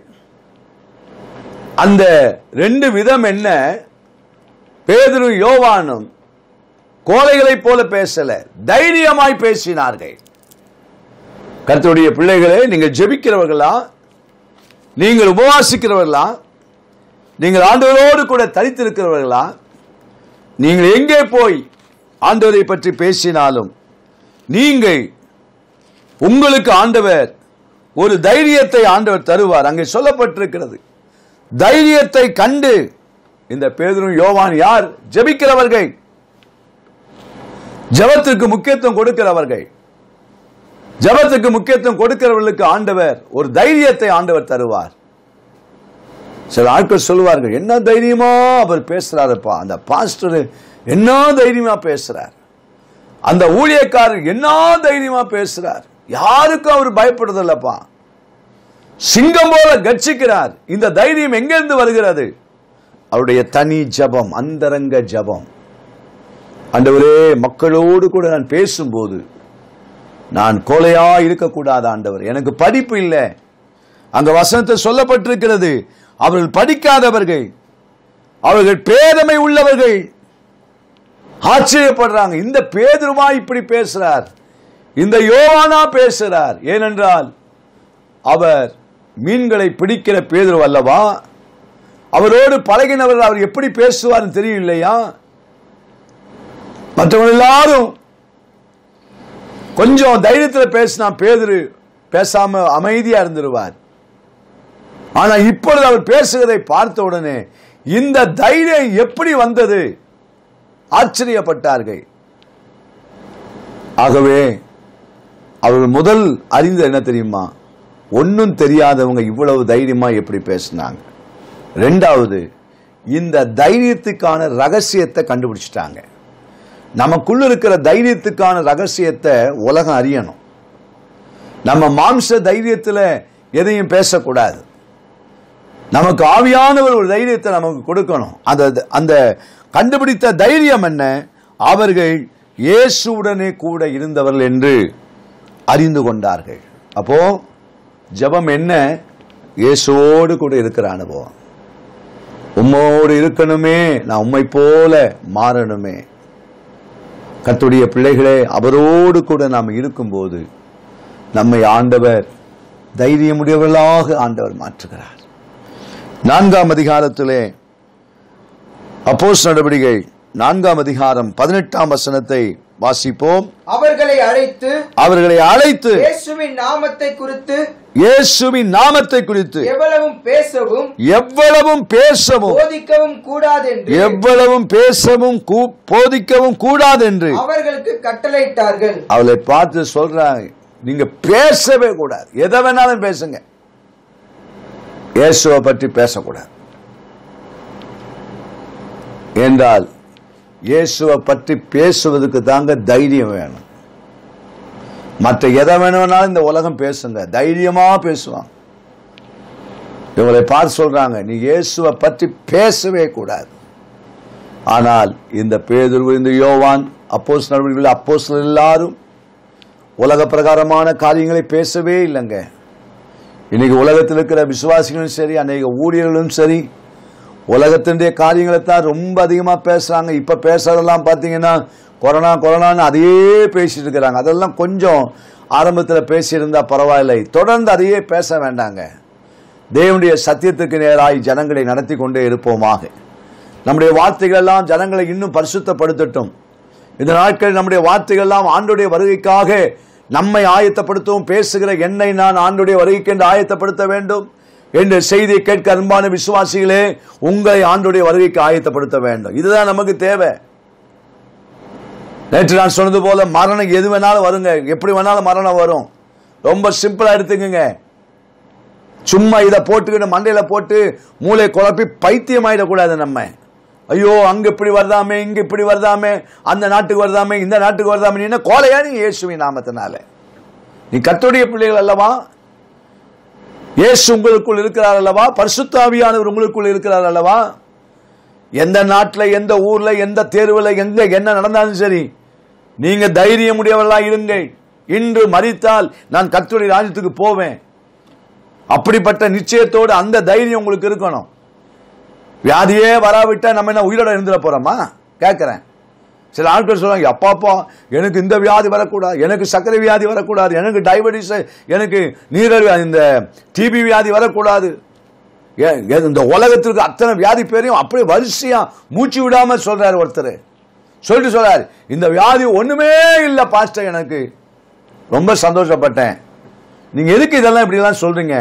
அந்த ரெண்டு விதம் என்ன பேதுரு யோவானும் கோழைகளைப் போல பேசல தைரியமாய் பேசினார்கள் கர்த்தருடைய பிள்ளைகளே நீங்கள் ஜெபிக்கிறவர்களா நீங்கள் உபவாசிக்கிறவர்களா நீங்கள் ஆண்டவரோடு கூட தரித்திருக்கிறவர்களா நீங்கள் எங்கே போய் ஆண்டவரை பற்றி பேசினாலும் நீங்கள் உங்களுக்கு ஆண்டவர் ஒரு தைரியத்தை ஆண்டவர் தருவார் அங்கே சொல்லப்பட்டிருக்கிறது தைரியத்தை கண்டு இந்த பேதுரும் யோவான் யார் ஜெபிக்கிறவர்கள் ஜெபத்திற்கு முக்கியத்துவம் கொடுக்கிறவர்கள் ஜெபத்துக்கு முக்கியத்துவம் கொடுக்கிறவர்களுக்கு ஆண்டவர் ஒரு தைரியத்தை ஆண்டவர் தருவார் சில ஆட்கள் சொல்லுவார்கள் என்ன தைரியமா அவர் பேசுறாருப்பா அந்த பாஸ்டர் என்ன தைரியமா பேசுறார் அந்த ஊழியக்காரர் என்ன தைரியமா பேசுறார் யாருக்கும் அவர் பயப்படுறதில்லப்பா சிங்கம் போல கட்சிக்கிறார் இந்த தைரியம் எங்கிருந்து வருகிறது அவருடைய தனி ஜபம் அந்தரங்க ஜபம் ஆண்டவரே மக்களோடு கூட நான் பேசும்போது நான் கோலையா இருக்கக்கூடாது ஆண்டவர் எனக்கு படிப்பு இல்லை அங்க வசனத்தில் சொல்லப்பட்டிருக்கிறது அவர்கள் படிக்காதவர்கள் அவர்கள் பேதமை உள்ளவர்கள் ஆச்சரியப்படுறாங்க இந்த பேதுருமா இப்படி பேசுறார் இந்த யோவானா பேசுறார் ஏனென்றால் அவர் மீன்களை பிடிக்கிற பேதுரு அல்லவா அவரோடு பழகினவர் அவர் எப்படி பேசுவார்னு தெரியும் இல்லையா மற்றவங்க எல்லாரும் கொஞ்சம் தைரியத்தில் பேசினா பேதுரு பேசாம அமைதியா இருந்துருவார் ஆனா இப்பொழுது அவர் பேசுவதை பார்த்த உடனே இந்த தைரியம் எப்படி வந்தது ஆச்சரியப்பட்டார்கள் ஆகவே அவர்கள் முதல் அறிந்த என்ன தெரியுமா ஒன்னும் தெரியாதவங்க இவ்வளவு தைரியமா எப்படி பேசினாங்க ரெண்டாவது இந்த தைரியத்துக்கான ரகசியத்தை கண்டுபிடிச்சிட்டாங்க நமக்குள்ள இருக்கிற தைரியத்துக்கான ரகசியத்தை உலகம் அறியணும் நம்ம மாம்ச தைரியத்துல எதையும் பேசக்கூடாது நமக்கு ஆவியானவர் ஒரு தைரியத்தை நமக்கு கொடுக்கணும் அந்த அந்த கண்டுபிடித்த தைரியம் என்ன அவர்கள் இயேசுவுடனே கூட இருந்தவர்கள் என்று அறிந்து கொண்டார்கள் அப்போ ஜெபம் என்ன இயேசுவோடு கூட இருக்கிற அனுபவம் உம்மோடு இருக்கணுமே நான் உம்மை போல மாறணுமே கர்த்தருடைய பிள்ளைகளே அவரோடு கூட நாம் இருக்கும்போது நம்மை ஆண்டவர் தைரியமுடையவர்களாக ஆண்டவர் மாற்றுகிறார் நான்காம் அதிகாரத்திலே அப்போஸ் நடவடிக்கை நான்காம் அதிகாரம் பதினெட்டாம் வசனத்தை வாசிப்போம் அவர்களை அழைத்து அவர்களை அழைத்து இயேசுவின் நாமத்தை குறித்து இயேசுவின் நாமத்தை குறித்து எவ்வளவும் பேசவும் எவ்வளவும் பேசவும் போதிக்கவும் கூடாதென்று எவ்வளவும் பேசவும் கூ- போதிக்கவும் கூடாது என்று அவர்களுக்கு கட்டளையிட்டார்கள் அவளை பார்த்து சொல்றாங்க நீங்க பேசவே கூடாது எதை வேணாலும் பேசுங்க இயேசுவை பற்றி பேசக்கூடாது என்றால் இயேசுவை பற்றி பேசுவதற்கு தாங்க தைரியம் வேணும் மற்ற எதை வேணும்னாலும் இந்த உலகம் பேசுங்க தைரியமா பேசுவாங்க இவங்களை பார்த்து சொல்றாங்க நீ இயேசுவை பற்றி பேசவே கூடாது ஆனால் இந்த பேதுரு இந்த யோவான் அப்போஸ் நடவடிக்கைகள் அப்போஸ் எல்லாரும் உலக பிரகாரமான காரியங்களை பேசவே இல்லைங்க இன்னைக்கு உலகத்தில் இருக்கிற விசுவாசிகளும் சரி அநேக ஊழியர்களும் சரி உலகத்தினுடைய காரியங்களை தான் ரொம்ப அதிகமாக பேசுறாங்க இப்போ பேசுறதெல்லாம் பார்த்தீங்கன்னா கொரோனா கொரோனான்னு அதையே பேசிட்டு இருக்கிறாங்க அதெல்லாம் கொஞ்சம் ஆரம்பத்தில் பேசியிருந்தா பரவாயில்லை தொடர்ந்து அதையே பேச வேண்டாங்க தேவனுடைய சத்தியத்துக்கு நேராய் ஜனங்களை நடத்தி கொண்டே இருப்போமாக நம்முடைய வார்த்தைகள் எல்லாம் ஜனங்களை இன்னும் பரிசுத்தப்படுத்தட்டும் இந்த நாட்களில் நம்முடைய வார்த்தைகள் எல்லாம் ஆண்டுடைய வருகைக்காக நம்மை ஆயத்தப்படுத்தவும் பேசுகிற என்னை நான் ஆண்டுடைய வருகைக்கு என்று ஆயத்தப்படுத்த வேண்டும் என்ற செய்தியை கேட்க அன்பான விசுவாசிகளே உங்களை ஆண்டுடைய வருகைக்கு ஆயத்தப்படுத்த வேண்டும் இதுதான் நமக்கு தேவை நேற்று நான் சொன்னது போல மரணம் எது வேணாலும் வருங்க எப்படி வேணாலும் மரணம் வரும் ரொம்ப சிம்பிளா எடுத்துக்கங்க சும்மா இதை போட்டுக்கிட்டு மண்டையில போட்டு மூளை குழப்பி பைத்தியம் ஆயிடக்கூடாது நம்ம ஐயோ அங்க இப்படி வருதாமே இங்க இப்படி வருதாமே அந்த நாட்டுக்கு வருதாமே இந்த நாட்டுக்கு வருதாமே நீ என்ன கோலையா நீ இயேசுவின் நாமத்தினால நீ கர்த்தருடைய பிள்ளைகள் அல்லவா இயேசு உங்களுக்குள் இருக்கிறார் அல்லவா பரிசுத்தாவியானவர் உங்களுக்குள் இருக்கிறார் அல்லவா எந்த நாட்டில் எந்த ஊர்ல எந்த தேர்வுல எங்க என்ன நடந்தாலும் சரி நீங்க தைரியம் உடையவர்களா இருங்கள் இன்று மறித்தால் நான் கர்த்தருடைய ராஜ்யத்துக்கு போவேன் அப்படிப்பட்ட நிச்சயத்தோடு அந்த தைரியம் உங்களுக்கு இருக்கணும் வியாதியே வராவிட்டா நம்ம என்ன உயிரோட இருந்துட போறோமா கேட்கிறேன் சில ஆட்கள் சொல்றாங்க அப்பாப்பா எனக்கு இந்த வியாதி வரக்கூடாது எனக்கு சர்க்கரை வியாதி வரக்கூடாது எனக்கு டயபெட்டிஸ் எனக்கு நீரல் வியாதி, இந்த டிபி வியாதி வரக்கூடாது ஏ- ஏ- இந்த உலகத்திற்கு அத்தனை வியாதி பேரையும் அப்படியே வரிசையா மூச்சு விடாம சொல்றாரு ஒருத்தர் சொல்லிட்டு சொல்றாரு இந்த வியாதி ஒண்ணுமே இல்லை பாஸ்டர் எனக்கு ரொம்ப சந்தோஷப்பட்டேன் நீங்க எதுக்கு இதெல்லாம் இப்படி எல்லாம் சொல்றீங்க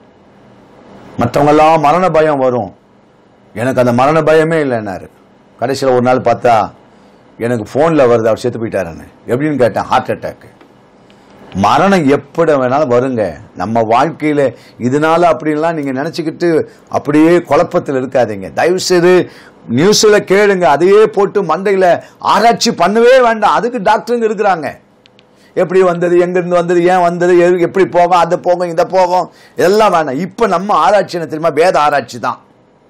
மற்றவங்க எல்லாம் மரண பயம் வரும் எனக்கு அந்த மரண பயமே இல்லைன்னாரு கடைசியில் ஒரு நாள் பார்த்தா எனக்கு ஃபோனில் வருது அவர் செத்து போயிட்டாருன்னு எப்படின்னு கேட்டேன் ஹார்ட் அட்டாக் மரணம் எப்படி வேணாலும் வருங்க நம்ம வாழ்க்கையில இதனால அப்படின்லாம் நீங்க நினைச்சுக்கிட்டு அப்படியே குழப்பத்தில் இருக்காதீங்க தயவு செய்து நியூஸ்ல கேளுங்க அதையே போட்டு மண்டையில ஆராய்ச்சி பண்ணவே வேண்டாம் அதுக்கு டாக்டருங்க இருக்கிறாங்க எப்படி வந்தது எங்கிருந்து வந்தது ஏன் வந்தது எது- எப்படி போகும் அதை போகும் இதை போகும் இதெல்லாம் வேண்டாம் இப்ப நம்ம ஆராய்ச்சி என்ன தெரியுமா வேத ஆராய்ச்சி தான்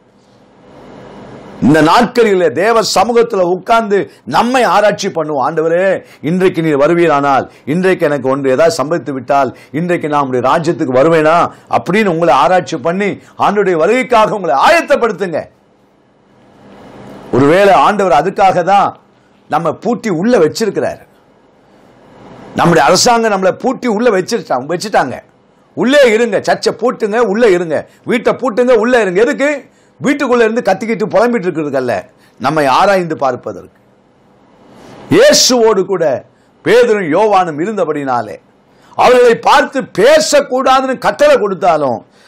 இந்த நாட்களில் தேவ சமூகத்துல உட்கார்ந்து நம்மை ஆராய்ச்சி பண்ணுவோம் ஆண்டவரே இன்றைக்கு நீர் வருவீரானால் இன்றைக்கு எனக்கு ஒன்று ஏதாவது சம்பவித்து விட்டால் இன்றைக்கு நான் உங்களுடைய ராஜ்யத்துக்கு வருவேனா அப்படின்னு உங்களை ஆராய்ச்சி பண்ணி ஆண்டுடைய வருகைக்காக உங்களை ஆயத்தப்படுத்துங்க ஒருவேளை ஆண்டவர் அதுக்காக தான் நம்ம பூட்டி உள்ள வச்சிருக்கிறார் நம்முடைய அரசாங்கம் நம்மளை பூட்டி உள்ள வச்சிருட்டாங்க வச்சுட்டாங்க உள்ளே இருங்க சர்ச்சை பூட்டுங்க உள்ளே இருங்க வீட்டை பூட்டுங்க உள்ளே இருங்க எதுக்கு வீட்டுக்குள்ள இருந்து கத்திக்கிட்டு புலம்பிட்டு இருக்கிறதுக்கல்ல நம்மை ஆராய்ந்து பார்ப்பதற்கு இயேசுவோடு கூட பேதரும் யோவானும் இருந்தபடினாலே அவர்களை பார்த்து பேசக்கூடாதுன்னு கட்டளை கொடுத்தாலும்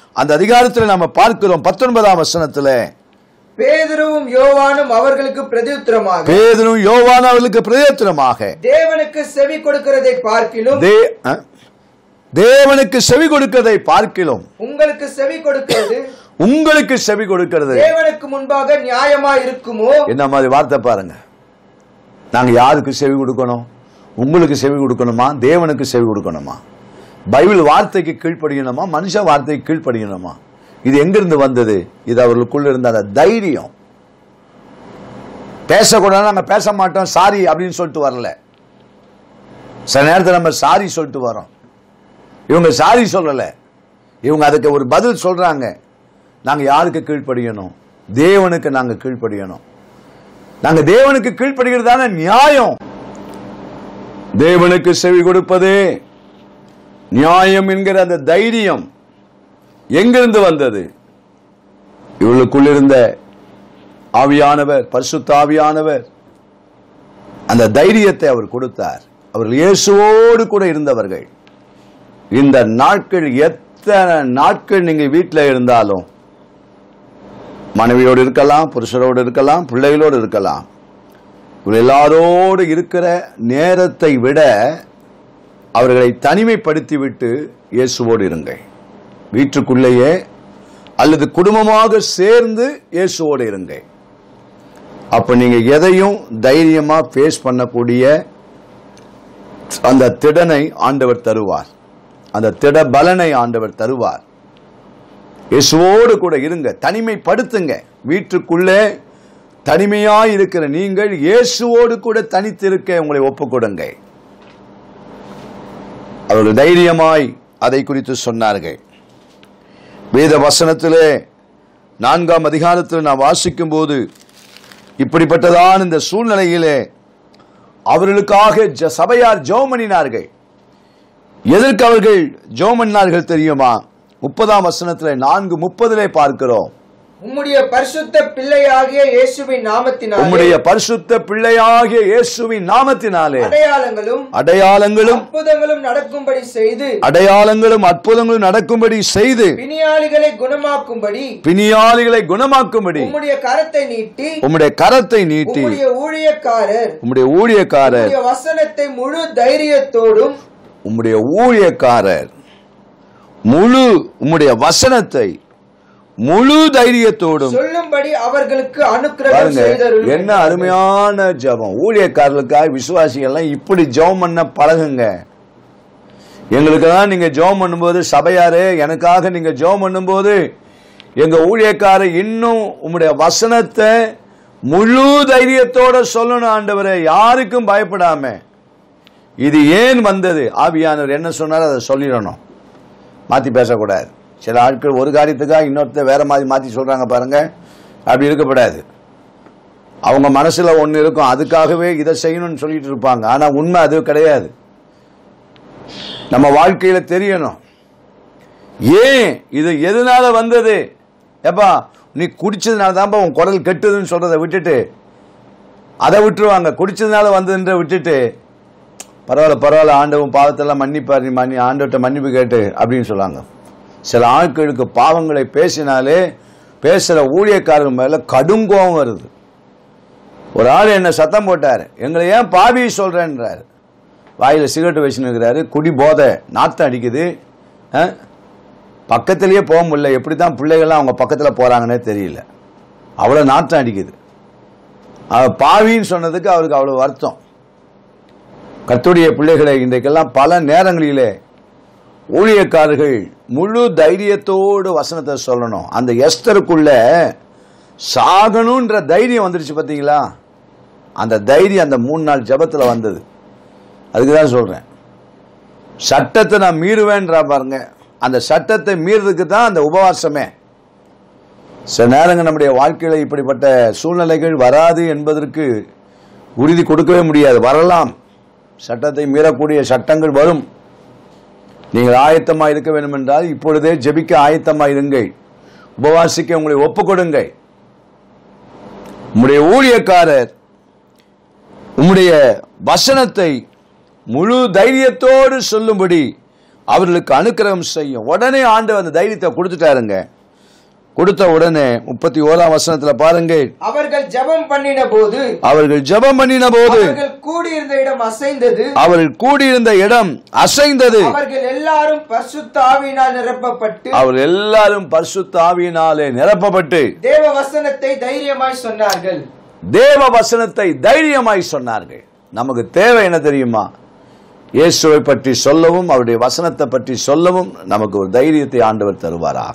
அந்த அதிகாரத்தில் நாம பார்க்கிறோம் பத்தொன்பதாம் வசனத்துல பேதுருவும் யோவானும் அவர்களுக்கு பிரதியுத்தரமாக பேதனும் யோவான் அவர்களுக்கு பிரயோத்தனமாக தேவனுக்கு செவி கொடுக்கிறதை பார்க்கிலும் தே- அ? தேவனுக்கு செவி கொடுக்கிறதை பார்க்கிலும் உங்களுக்கு செவி கொடுக்கிறது உங்களுக்கு செவி கொடுக்கிறது தேவனுக்கு முன்பாக நியாயமா இருக்குமோ என்ன மாதிரி வார்த்தை பாருங்க நாங்க யாருக்கு செவி கொடுக்கணும் உங்களுக்கு செவி கொடுக்கணுமா தேவனுக்கு செவி கொடுக்கணுமா பைபிள் வார்த்தைக்கு கீழ்ப்படியணுமா மனுஷ வார்த்தைக்கு கீழ்ப்படியணுமா இது எங்கிருந்து வந்தது இது அவர்களுக்குள்ள இருந்த அந்த தைரியம் பேசக்கூடாது நாங்க பேச மாட்டோம் சாரி அப்படின்னு சொல்லிட்டு வரல சில நேரத்தில் நம்ம சாரி சொல்லிட்டு வரோம் இவங்க சாரி சொல்லல இவங்க அதுக்கு ஒரு பதில் சொல்றாங்க நாங்க யாருக்கு கீழ்ப்படியணும் தேவனுக்கு நாங்க கீழ்ப்படியணும் நாங்க தேவனுக்கு கீழ்ப்படுகிறதான நியாயம் தேவனுக்கு செவி கொடுப்பதே நியாயம் என்கிற அந்த தைரியம் எங்கிருந்து வந்தது இவளுக்குள் இருந்த ஆவியானவர் பரிசுத்த ஆவியானவர் அந்த தைரியத்தை அவர் கொடுத்தார் அவர்கள் இயேசுவோடு கூட இருந்தவர்கள் இந்த நாட்கள் எத்தனை நாட்கள் நீங்க வீட்டில் இருந்தாலும் மனைவியோடு இருக்கலாம் புருஷரோடு இருக்கலாம் பிள்ளைகளோடு இருக்கலாம் இவர்கள் எல்லாரோடு இருக்கிற நேரத்தை விட அவர்களை தனிமைப்படுத்தி விட்டு இயேசுவோடு இருங்கள் வீட்டுக்குள்ளேயே அல்லது குடும்பமாக சேர்ந்து இயேசுவோடு இருங்கள் அப்ப நீங்க எதையும் தைரியமா ஃபேஸ் பண்ணக்கூடிய அந்த திடனை ஆண்டவர் தருவார் அந்த திட பலனை ஆண்டவர் தருவார் இயேசுவோடு கூட இருங்க தனிமைப்படுத்துங்க வீட்டுக்குள்ளே தனிமையாய் இருக்கிற நீங்கள் இயேசுவோடு கூட தனித்திருக்க உங்களை ஒப்புக் கொடுங்க அவர்கள் தைரியமாய் அதை குறித்து சொன்னார்கள் வேத வசனத்திலே நான்காம் அதிகாரத்தில் நான் வாசிக்கும் போது இப்படிப்பட்டதான் இந்த சூழ்நிலையிலே அவர்களுக்காக ஜ- சபையார் ஜெபம் பண்ணினார்கள் எதற்கு அவர்கள் ஜெபம் பண்ணினார்கள் தெரியுமா முப்பதாம் வசனத்திலே நான்கு முப்பதிலே பார்க்கிறோம் உம்முடைய பரிசுத்த பிள்ளையாகிய இயேசுவின் நாமத்தினாலே உம்முடைய பரிசுத்த பிள்ளையாகிய இயேசுவின் நாமத்தினாலே அடையாளங்களும் அடையாளங்களும் அற்புதங்களும் நடக்கும்படி செய்து அடையாளங்களும் அற்புதங்களும் நடக்கும்படி செய்து பிணியாளிகளை குணமாக்கும்படி பிணியாளிகளை குணமாக்கும்படி உம்முடைய கரத்தை நீட்டி உம்முடைய கரத்தை நீட்டி உம்முடைய ஊழியக்காரர் உம்முடைய ஊழியக்காரர் உம்முடைய வசனத்தை முழு தைரியத்தோடும் உம்முடைய ஊழியக்காரர் முழு உம்முடைய வசனத்தை முழு தைரியத்தோடும் சொல்லும்படி அவர்களுக்கு அனுக்கிரகம் பாருங்க செய்தருளும் என்ன அருமையான ஜெபம் ஊழியக்காரர்களுக்காக விசுவாசிகள்லாம் இப்படி ஜெபம் பண்ண பழகுங்க எங்களுக்கெல்லாம் நீங்க ஜெபம் பண்ணும்போது சபையாரே எனக்காக நீங்க ஜெபம் பண்ணும்போது எங்க ஊழியக்காரர் இன்னும் உம்முடைய வசனத்தை முழு தைரியத்தோட சொல்லணும் ஆண்டவரே யாருக்கும் பயப்படாம இது ஏன் வந்தது ஆவியானவர் என்ன சொன்னாரோ அதை சொல்லிடணும் மாத்தி பேசக்கூடாது சில ஆட்கள் ஒரு காரியத்துக்காக இன்னொருத்தர் வேற மாதிரி மாத்தி சொல்றாங்க பாருங்க அப்படி இருக்கக்கூடாது அவங்க மனசுல ஒண்ணு இருக்கும் அதுக்காகவே இதை செய்யணும்னு சொல்லிட்டு இருப்பாங்க ஆனா உண்மை அது கிடையாது நம்ம வாழ்க்கையில தெரியணும் ஏன் இது எதனால வந்தது ஏப்பா நீ குடிச்சதுனால தான்ப்பா உன் குரல் கெட்டுதுன்னு சொல்றதை விட்டுட்டு அதை விட்டுருவாங்க குடிச்சதுனால வந்ததுன்ற விட்டுட்டு பரவாயில்ல பரவாயில்ல ஆண்டவன் பாவத்தெல்லாம் மன்னிப்பார் நீ மன்னி ஆண்டவர்கிட்ட மன்னிப்பு கேட்டு அப்படின்னு சொல்லுவாங்க சில ஆட்களுக்கு பாவங்களை பேசினாலே பேசுற ஊழியக்காரங்க மேல கடும் கோபம் வருது ஒரு ஆள் என்ன சத்தம் போட்டார் எங்களை ஏன் பாவி சொல்றேன்றாரு வாயில சிகரெட் வச்சுன்னு இருக்கிறாரு குடி போதை நாத்தம் அடிக்குது ஆ? பக்கத்திலேயே போக முடியல எப்படி தான் பிள்ளைகள்லாம் அவங்க பக்கத்தில் போறாங்கன்னே தெரியல அவ்வளோ நாத்தம் அடிக்குது அவர் பாவின்னு சொன்னதுக்கு அவருக்கு அவ்வளோ வருத்தம் கர்த்தருடைய பிள்ளைகளை இன்றைக்கெல்லாம் பல நேரங்களிலே ஊழியக்காரர்கள் முழு தைரியத்தோடு வசனத்தை சொல்லணும் அந்த எஸ்தருக்குள்ள சாகணுன்ற தைரியம் வந்துருச்சு பார்த்தீங்களா அந்த தைரியம் அந்த மூணு நாள் ஜெபத்துல வந்தது அதுக்கு தான் சொல்றேன் சட்டத்தை நான் மீறுவேன்றா பாருங்க அந்த சட்டத்தை மீறதுக்கு தான் அந்த உபவாசமே சில நேரங்கள் நம்முடைய வாழ்க்கையில இப்படிப்பட்ட சூழ்நிலைகள் வராது என்பதற்கு உறுதி கொடுக்கவே முடியாது வரலாம் சட்டத்தை மீறக்கூடிய சட்டங்கள் வரும் நீங்கள் ஆயத்தமா இருக்க வேண்டும் என்றால் இப்பொழுதே ஜெபிக்க ஆயத்தமா இருங்கள் உபவாசிக்க உங்களை ஒப்புக் கொடுங்கள் உம்முடைய ஊழியக்காரர் உம்முடைய வசனத்தை முழு தைரியத்தோடு சொல்லும்படி அவர்களுக்கு அனுக்கிரகம் செய்யும் உடனே ஆண்டவர் அந்த தைரியத்தை கொடுத்துட்டாருங்க கொடுத்த உடனே முப்பத்தி ஓராம் வசனத்துல பாருங்க அவர்கள் ஜெபம் பண்ணின போது அவர்கள் ஜெபம் பண்ணின போது அவர்கள் கூடியிருந்த இடம் அசைந்தது அவர்கள் கூடியிருந்த இடம் அசைந்தது அவர்கள் எல்லாரும் பரிசுத்த ஆவியினால் நிரப்பப்பட்டு அவர் எல்லாரும் பரிசுத்த ஆவியினாலே நிரப்பப்பட்டு தேவ வசனத்தை தைரியமாய் சொன்னார்கள் தேவ வசனத்தை தைரியமாய் சொன்னார்கள் நமக்கு தேவை என்ன தெரியுமா இயேசுவை பற்றி சொல்லவும் அவருடைய வசனத்தை பற்றி சொல்லவும் நமக்கு ஒரு தைரியத்தை ஆண்டவர் தருவாராக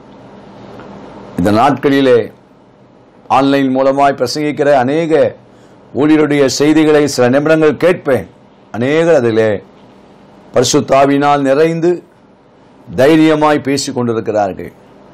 இந்த நாட்களிலே ஆன்லைன் மூலமாய் பிரசங்கிக்கிற அநேக ஊழியருடைய செய்திகளை சில நிமிடங்கள் கேட்பேன் அநேகர் அதிலே பரிசுத்தாவினால் நிறைந்து தைரியமாய் பேசிக் கொண்டிருக்கிறார்கள்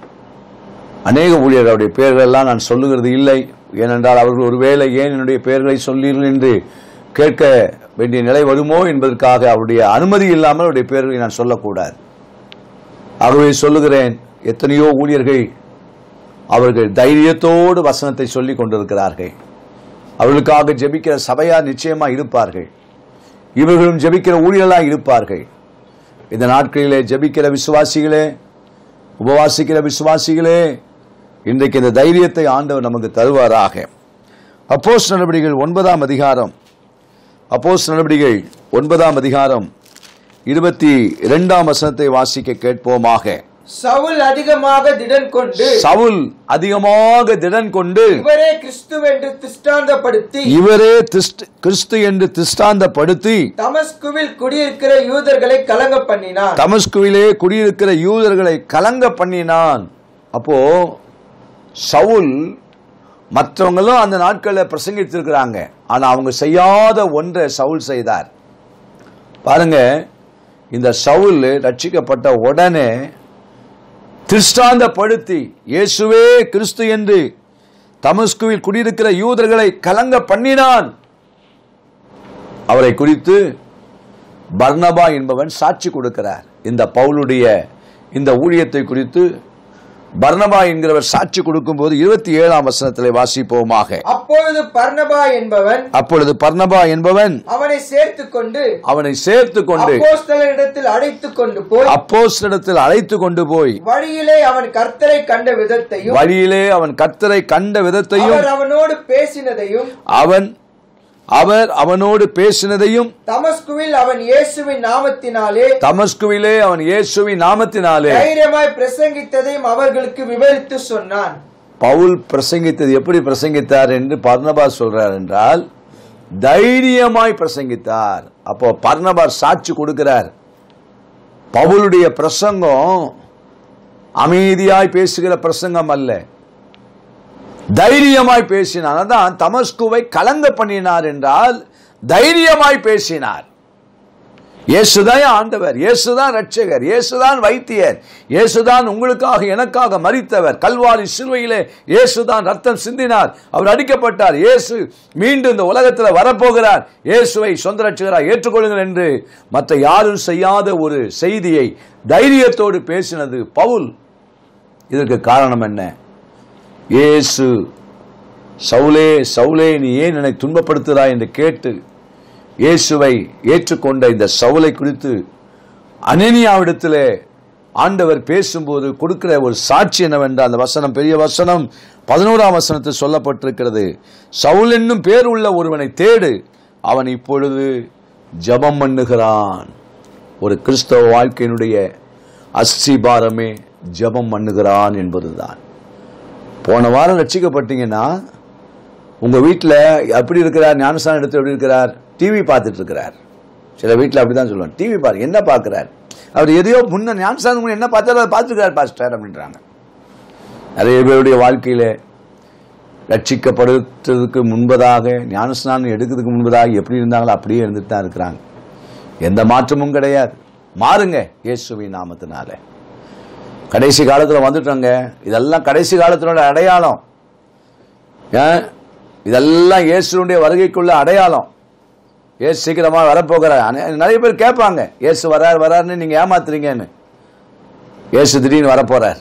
அநேக ஊழியர்களுடைய பெயர்கள் எல்லாம் நான் சொல்லுகிறது இல்லை ஏனென்றால் அவர்கள் ஒருவேளை ஏன் என்னுடைய பெயர்களை சொல்லீர்கள் என்று கேட்க வேண்டிய நிலை வருமோ என்பதற்காக அவருடைய அனுமதி இல்லாமல் அவருடைய பெயர்களை நான் சொல்லக்கூடாது ஆகவே சொல்லுகிறேன் எத்தனையோ ஊழியர்கள் அவர்கள் தைரியத்தோடு வசனத்தை சொல்லிக் கொண்டிருக்கிறார்கள் அவர்களுக்காக ஜெபிக்கிற சபையார் நிச்சயமா இருப்பார்கள் இவர்களும் ஜெபிக்கிற ஊழியர்களாக இருப்பார்கள் இந்த நாட்களிலே ஜெபிக்கிற விசுவாசிகளே உபவாசிக்கிற விசுவாசிகளே இன்றைக்கு இந்த தைரியத்தை ஆண்டவர் நமக்கு தருவாராக அப்போஸ் நடவடிக்கைகள் ஒன்பதாம் அதிகாரம் அப்போஸ் நடவடிக்கைகள் ஒன்பதாம் அதிகாரம் இருபத்தி இரண்டாம் வசனத்தை வாசிக்க கேட்போமாக சவுல் அதிகமாக திடன் கொண்டு சவுல் அதிகமாக திடன் கொண்டு இவரே கிறிஸ்துவென்று திஷ்டாந்தப்படுத்தி இவரே திஸ்ட்- கிறிஸ்து என்று திஷ்டாந்தப்படுத்தி தமஸ்குவில் குடியிருக்கிற யூதர்களை கலங்க பண்ணினார் தமஸ்குவிலே குடியிருக்கிற யூதர்களை கலங்க பண்ணினான் அப்போ சவுல் மற்றவங்களும் அந்த நாட்களில் பிரசங்கித்திருக்கிறாங்க ஆனா அவங்க செய்யாத ஒன்றை சவுல் செய்தார் பாருங்க இந்த சவுல் ரட்சிக்கப்பட்ட உடனே திருஷ்டாந்தப்படுத்தி இயேசுவே கிறிஸ்து என்று தமஸ்குவில் குடியிருக்கிற யூதர்களை கலங்க பண்ணினான் அவரை குறித்து பர்னபா என்பவன் சாட்சி கொடுக்கிறார் இந்த பவுலுடைய இந்த ஊழியத்தை குறித்து பர்னபா என்கிறவர் சாட்சி கொடுக்கும்போது இருபத்தி ஏழாம் வசனத்திலே வாசிப்போமாக அப்பொழுது பர்னபா என்பவன் அப்பொழுது பர்னபா என்பவன் அவனை சேர்த்துக் கொண்டு அவனை சேர்த்து கொண்டு அப்போஸ்தலரிடத்தில் அழைத்துக் கொண்டு போய் அப்போஸ்தலத்தில் அழைத்து கொண்டு போய் வழியிலே அவன் கர்த்தரை கண்ட விதத்தையும் வழியிலே அவன் கர்த்தரை கண்ட விதத்தையும் அவர் அவனோடு பேசினதையும் அவன் அவர் அவனோடு பேசினதையும் தமஸ்குவில் அவன் இயேசுவின் நாமத்தினாலே தமஸ்குவிலே அவன் இயேசுவின் நாமத்தினாலே தைரியமாய் பிரசங்கித்ததையும் அவர்களுக்கு விவரித்து சொன்னான் பவுல் பிரசங்கித்தது எப்படி பிரசங்கித்தார் என்று பர்னபா சொல்றார் என்றால் தைரியமாய் பிரசங்கித்தார் அப்போ பர்னபார் சாட்சி கொடுக்கிறார் பவுலுடைய பிரசங்கம் அமைதியாய் பேசுகிற பிரசங்கம் அல்ல தைரியமாய் பேசினார் அதான் தமஸ்குவை கலங்க பண்ணினார் என்றால் தைரியமாய் பேசினார் இயேசுதான் ஆண்டவர் இயேசுதான் ரட்சகர் இயேசுதான் வைத்தியர் இயேசுதான் உங்களுக்காக எனக்காக மரித்தவர் கல்வாரி சிலுவையிலே இயேசுதான் ரத்தம் சிந்தினார் அவர் அடிக்கப்பட்டார் இயேசு மீண்டும் இந்த உலகத்தில் வரப்போகிறார் இயேசுவை சொந்த ரட்சகராக ஏற்றுக்கொள்ளுங்கள் என்று மற்ற யாரும் செய்யாத ஒரு செய்தியை தைரியத்தோடு பேசினது பவுல் இதற்கு காரணம் என்ன இயேசு சவுலே சவுலே நீ ஏன் என்னை துன்பப்படுத்துகிறாய் என்று கேட்டு இயேசுவை ஏற்றுக்கொண்ட இந்த சவுலை குறித்து அனனியாவிடத்திலே ஆண்டவர் பேசும்போது கொடுக்கிற ஒரு சாட்சி என்னவென்றால் அந்த வசனம் பெரிய வசனம் பதினோராம் வசனத்தில் சொல்லப்பட்டிருக்கிறது சவுல் என்னும் பேர் உள்ள ஒருவனை தேடு அவன் இப்பொழுது ஜெபம் பண்ணுகிறான் ஒரு கிறிஸ்தவ வாழ்க்கையினுடைய அஸ்திபாரமே ஜெபம் பண்ணுகிறான் என்பதுதான் போன வாரம் ரட்சிக்கப்பட்டீங்கன்னா உங்க வீட்டில் எப்படி இருக்கிறார் ஞானஸ்தானம் எடுத்து எப்படி இருக்கிறார் டிவி பார்த்துட்டு இருக்கிறார் சில வீட்டில் அப்படிதான் சொல்லுவாங்க டிவி பாரு என்ன பார்க்கிறார் அவர் எதையோ முன்ன ஞானஸ்தானம் முன்ன என்ன பார்த்தாரோ அதை பார்த்துருக்கார் பாஸ்டர் அப்படின்றாங்க நிறைய பேருடைய வாழ்க்கையில ரட்சிக்கப்படுறதுக்கு முன்பதாக ஞானஸ்நானம் எடுக்கிறதுக்கு முன்பதாக எப்படி இருந்தாங்களோ அப்படியே இருந்துட்டு தான் இருக்கிறாங்க எந்த மாற்றமும் கிடையாது மாறுங்க இயேசுவின் நாமத்தினால கடைசி காலத்தில் வந்துட்டோங்க இதெல்லாம் கடைசி காலத்தினோட அடையாளம் ஏன் இதெல்லாம் இயேசுடைய வருகைக்குள்ள அடையாளம் ஏசு சீக்கிரமா வரப்போகிறார் அனே- நிறைய பேர் கேட்பாங்க இயேசு வரார் வராருன்னு நீங்க ஏமாத்துறீங்கன்னு இயேசு திடீர்னு வரப்போறார்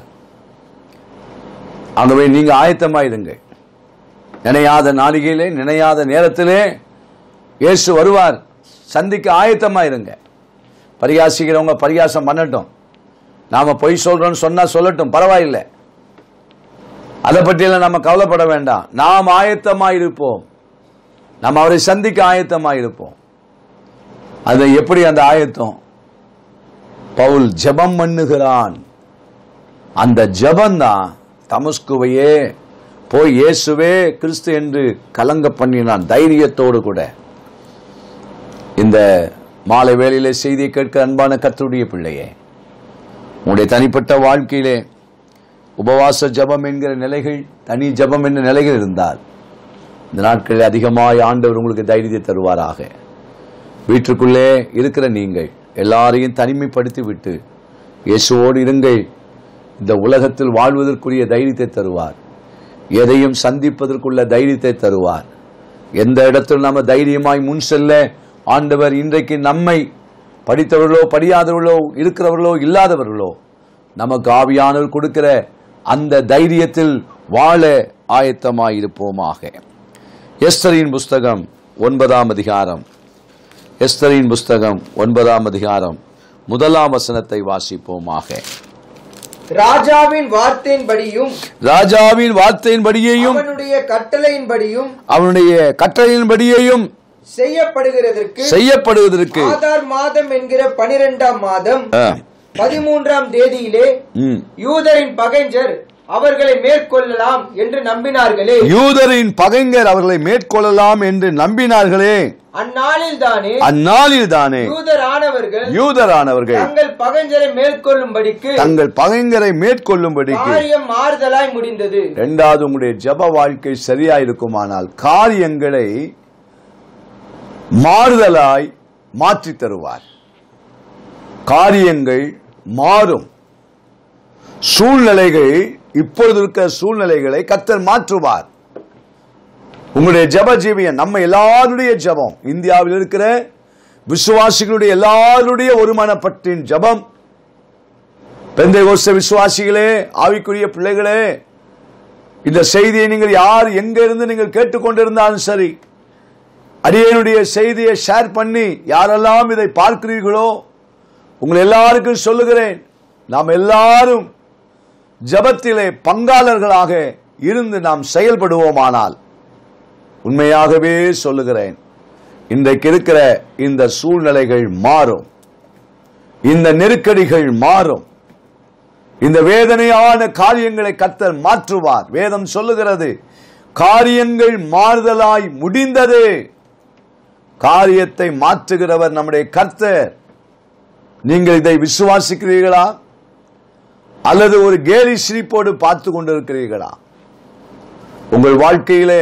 அங்க போய் நீங்க ஆயத்தமாயிடுங்க நினையாத நாளிகையிலே நினையாத நேரத்திலே இயேசு வருவார் சந்திக்க ஆயத்தமாயிருங்க பரிகாசிக்கிறவங்க பரிகாசம் பண்ணட்டும் நாம பொய் சொல்றோம்னு சொன்னா சொல்லட்டும் பரவாயில்லை அதை பற்றியெல்லாம் நம்ம கவலைப்பட வேண்டாம் நாம் ஆயத்தமா இருப்போம் நாம் அவரை சந்திக்க ஆயத்தமா இருப்போம் அது எப்படி அந்த ஆயத்தம் பவுல் ஜெபம் பண்ணுகிறான் அந்த ஜெபம்தான் தமஸ்குவையே போய் இயேசுவே கிறிஸ்து என்று கலங்க பண்ணினான் தைரியத்தோடு கூட இந்த மாலை வேளையிலே செய்தியை கேட்க அன்பான கர்த்தருடைய பிள்ளையே உங்களுடைய தனிப்பட்ட வாழ்க்கையிலே உபவாச ஜெபம் என்கிற நிலைகள் தனி ஜெபம் என்ற நிலைகள் இருந்தால் இந்த நாட்களில் அதிகமாய் ஆண்டவர் உங்களுக்கு தைரியத்தை தருவாராக வீட்டுக்குள்ளே இருக்கிற நீங்கள் எல்லாரையும் தனிமைப்படுத்தி விட்டு இயேசுவோடு இருங்கள் இந்த உலகத்தில் வாழ்வதற்குரிய தைரியத்தை தருவார் எதையும் சந்திப்பதற்குள்ள தைரியத்தை தருவார் எந்த இடத்தில் நாம தைரியமாய் முன் செல்ல ஆண்டவர் இன்றைக்கு நம்மை படித்தவர்களோ படியாதவர்களோ இருக்கிறவர்களோ இல்லாதவர்களோ நமக்கு ஆவியானவர் கொடுக்கிற அந்த தைரியத்தில் வாழ ஆயத்தமாய் இருப்போமாக எஸ்தரின் புஸ்தகம் ஒன்பதாம் அதிகாரம் எஸ்தரின் புஸ்தகம் ஒன்பதாம் அதிகாரம் முதலாம் வசனத்தை வாசிப்போமாக ராஜாவின் வார்த்தையின்படியும் ராஜாவின் வார்த்தையின்படியையும் அவனுடைய கட்டளையின்படியும் அவனுடைய கட்டளையின்படியையும் செய்யப்படுகிறதற்கு செய்யப்படுவதற்கு ஆதார் மாதம் என்கிற பனிரெண்டாம் மாதம் ஆ, பதிமூன்றாம் தேதியிலே ம். யூதரின் பகைஞர் அவர்களை மேற்கொள்ளலாம் என்று நம்பினார்களே யூதரின் பகைஞர் அவர்களை மேற்கொள்ளலாம் என்று நம்பினார்களே அந்நாளில் தானே அந்நாளில் தானே யூதரானவர்கள் யூதரானவர்கள் தங்கள் பகைஞரை மேற்கொள்ளும்படிக்கு தங்கள் பகைஞரை மேற்கொள்ளும்படிக்கு காரியம் மாறுதலாய் முடிந்தது இரண்டாவது உங்களுடைய ஜெப வாழ்க்கை சரியா இருக்குமானால் காரியங்களை மாறுதலாய் மாற்றித் தருவார் காரியங்கள் மாறும் சூழ்நிலைகள் இப்பொழுது இருக்கிற சூழ்நிலைகளை கத்தர் மாற்றுவார் உங்களுடைய ஜெப ஜீவியம் நம்ம எல்லாருடைய ஜெபம் இந்தியாவில் இருக்கிற விசுவாசிகளுடைய எல்லாருடைய ஒருமனப்பட்டின் ஜெபம் பெந்தைகோஸ்த விசுவாசிகளே ஆவிக்குரிய பிள்ளைகளே இந்த செய்தியை நீங்கள் யார் எங்க இருந்து நீங்கள் கேட்டுக்கொண்டிருந்தாலும் சரி அடியனுடைய செய்தியை ஷேர் பண்ணி யாரெல்லாம் இதை பார்க்கிறீர்களோ உங்கள் எல்லாருக்கும் சொல்லுகிறேன் நாம் எல்லாரும் ஜபத்திலே பங்காளர்களாக இருந்து நாம் செயல்படுவோமானால் உண்மையாகவே சொல்லுகிறேன் இன்றைக்கு இருக்கிற இந்த சூழ்நிலைகள் மாறும் இந்த நெருக்கடிகள் மாறும் இந்த வேதனையான காரியங்களை கர்த்தர் மாற்றுவார் வேதம் சொல்லுகிறது காரியங்கள் மாறுதலாய் முடிந்தது காரியத்தை மாற்றுகிறவர் நம்முடைய கர்த்தர் நீங்கள் இதை விசுவாசிக்கிறீர்களா அல்லது ஒரு கேலி சிரிப்போடு பார்த்து கொண்டிருக்கிறீர்களா உங்கள் வாழ்க்கையிலே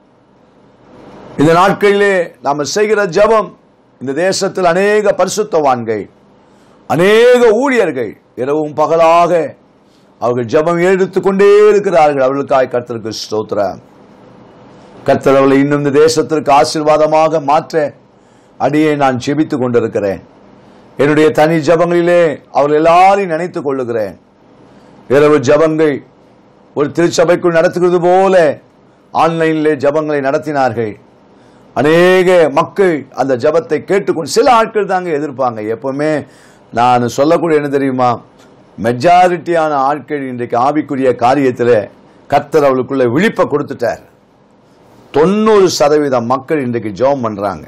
இந்த நாட்களிலே நாம் செய்கிற ஜெபம் இந்த தேசத்தில் அநேக பரிசுத்தவான்கள் அநேக ஊழியர்கள் இரவும் பகலாக அவர்கள் ஜெபம் எடுத்துக்கொண்டே இருக்கிறார்கள் அவர்களுக்காய் கர்த்தருக்கு ஸ்தோத்திரம் கர்த்தர் அவளை இன்னும் இந்த தேசத்திற்கு ஆசீர்வாதமாக மாற்ற அடியே நான் ஜெபித்துக் கொண்டிருக்கிறேன் என்னுடைய தனி ஜபங்களிலே அவர்கள் எல்லாரையும் நினைத்துக் கொள்ளுகிறேன் இரவு ஜபங்கள் ஒரு திருச்சபைக்குள் நடத்துகிறது போல ஆன்லைனிலே ஜபங்களை நடத்தினார்கள் அநேக மக்கள் அந்த ஜபத்தை கேட்டுக்கொண்டு சில ஆட்கள் தாங்க எதிர்ப்பாங்க எப்பவுமே நான் சொல்லக்கூடிய என்ன தெரியுமா மெஜாரிட்டியான ஆட்கள் இன்றைக்கு ஆவிக்குரிய காரியத்தில் கர்த்தர் அவளுக்குள்ள விழிப்பை கொடுத்துட்டார் தொண்ணூறு சதவீதம் மக்கள் இன்றைக்கு ஜெபம் பண்றாங்க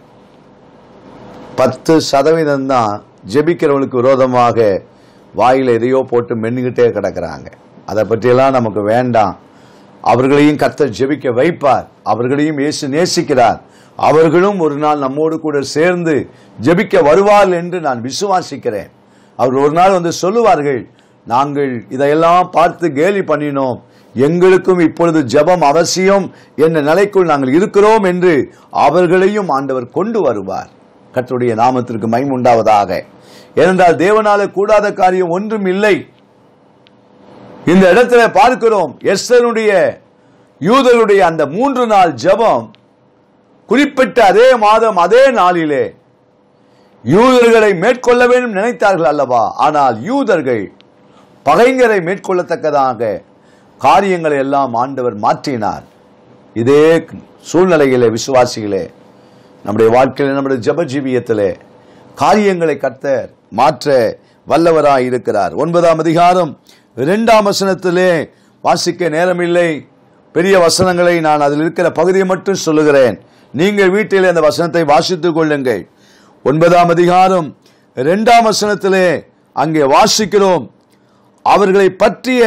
பத்து சதவீதம் தான் ஜெபிக்கிறவங்களுக்கு விரோதமாக வாயில எதையோ போட்டு மென்னுகிட்டே கிடக்குறாங்க அதை பற்றியெல்லாம் நமக்கு வேண்டாம் அவர்களையும் கர்த்தர் ஜெபிக்க வைப்பார் அவர்களையும் இயேசு நேசிக்கிறார் அவர்களும் ஒரு நாள் நம்மோடு கூட சேர்ந்து ஜெபிக்க வருவார்கள் என்று நான் விசுவாசிக்கிறேன் அவர் ஒரு நாள் வந்து சொல்லுவார்கள் நாங்கள் இதையெல்லாம் பார்த்து கேலி பண்ணினோம் எங்களுக்கும் இப்பொழுது ஜெபம் அவசியம் என்ற நிலைக்குள் நாங்கள் இருக்கிறோம் என்று அவர்களையும் ஆண்டவர் கொண்டு வருவார் கர்த்தருடைய நாமத்திற்கு மைமுண்டாவதாக ஏனென்றால் தேவனால கூடாத காரியம் ஒன்றும் இல்லை இந்த இடத்துல பார்க்கிறோம் எஸ்தருடைய யூதருடைய அந்த மூன்று நாள் ஜெபம் குறிப்பிட்ட அதே மாதம் அதே நாளிலே யூதர்களை மேற்கொள்ள வேண்டும் நினைத்தார்கள் அல்லவா ஆனால் யூதர்கள் பகைஞரை மேற்கொள்ளத்தக்கதாக காரியங்களை எல்லாம் ஆண்டவர் மாற்றினார் இதே சூழ்நிலையிலே விசுவாசிகளே நம்முடைய வாழ்க்கையில நம்முடைய ஜெப ஜீவியத்திலே காரியங்களை கர்த்தர் மாற்ற வல்லவராய் இருக்கிறார் ஒன்பதாம் அதிகாரம் இரண்டாம் வசனத்திலே வாசிக்க நேரமில்லை பெரிய வசனங்களை நான் அதில் இருக்கிற பகுதியை மட்டும் சொல்லுகிறேன் நீங்கள் வீட்டிலே அந்த வசனத்தை வாசித்துக் கொள்ளுங்கள் ஒன்பதாம் அதிகாரம் இரண்டாம் வசனத்திலே அங்கே வாசிக்கிறோம் அவர்களை பற்றிய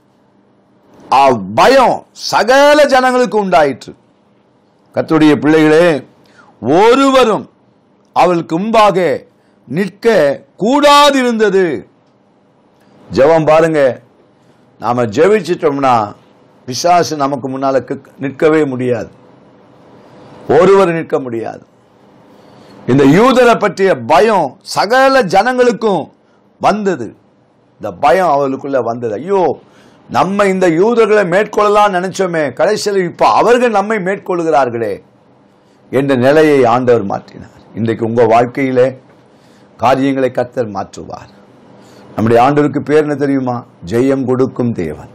ஆ, பயம் சகல ஜனங்களுக்கு உண்டாயிற்று கர்த்தருடைய பிள்ளைகளே ஒருவரும் அவளுக்கு முன்பாக நிற்க கூடாதிருந்தது ஜெபம் பாருங்க நாம ஜெபிச்சிட்டோம்னா பிசாசு நமக்கு முன்னால கிக்- நிற்கவே முடியாது ஒருவர் நிற்க முடியாது இந்த யூதரை பற்றிய பயம் சகல ஜனங்களுக்கும் வந்தது இந்த பயம் அவர்களுக்குள்ள வந்தது ஐயோ நம்ம இந்த யூதர்களை மேற்கொள்ளலாம் நினைச்சோமே கடைசியில் இப்ப அவர்கள் நம்மை மேற்கொள்கிறார்களே என்ற நிலையை ஆண்டவர் மாற்றினார் இன்றைக்கு உங்க வாழ்க்கையிலே காரியங்களை கத்தர் மாற்றுவார் நம்முடைய ஆண்டவருக்கு பேர் என்ன தெரியுமா ஜெயம் கொடுக்கும் தேவன்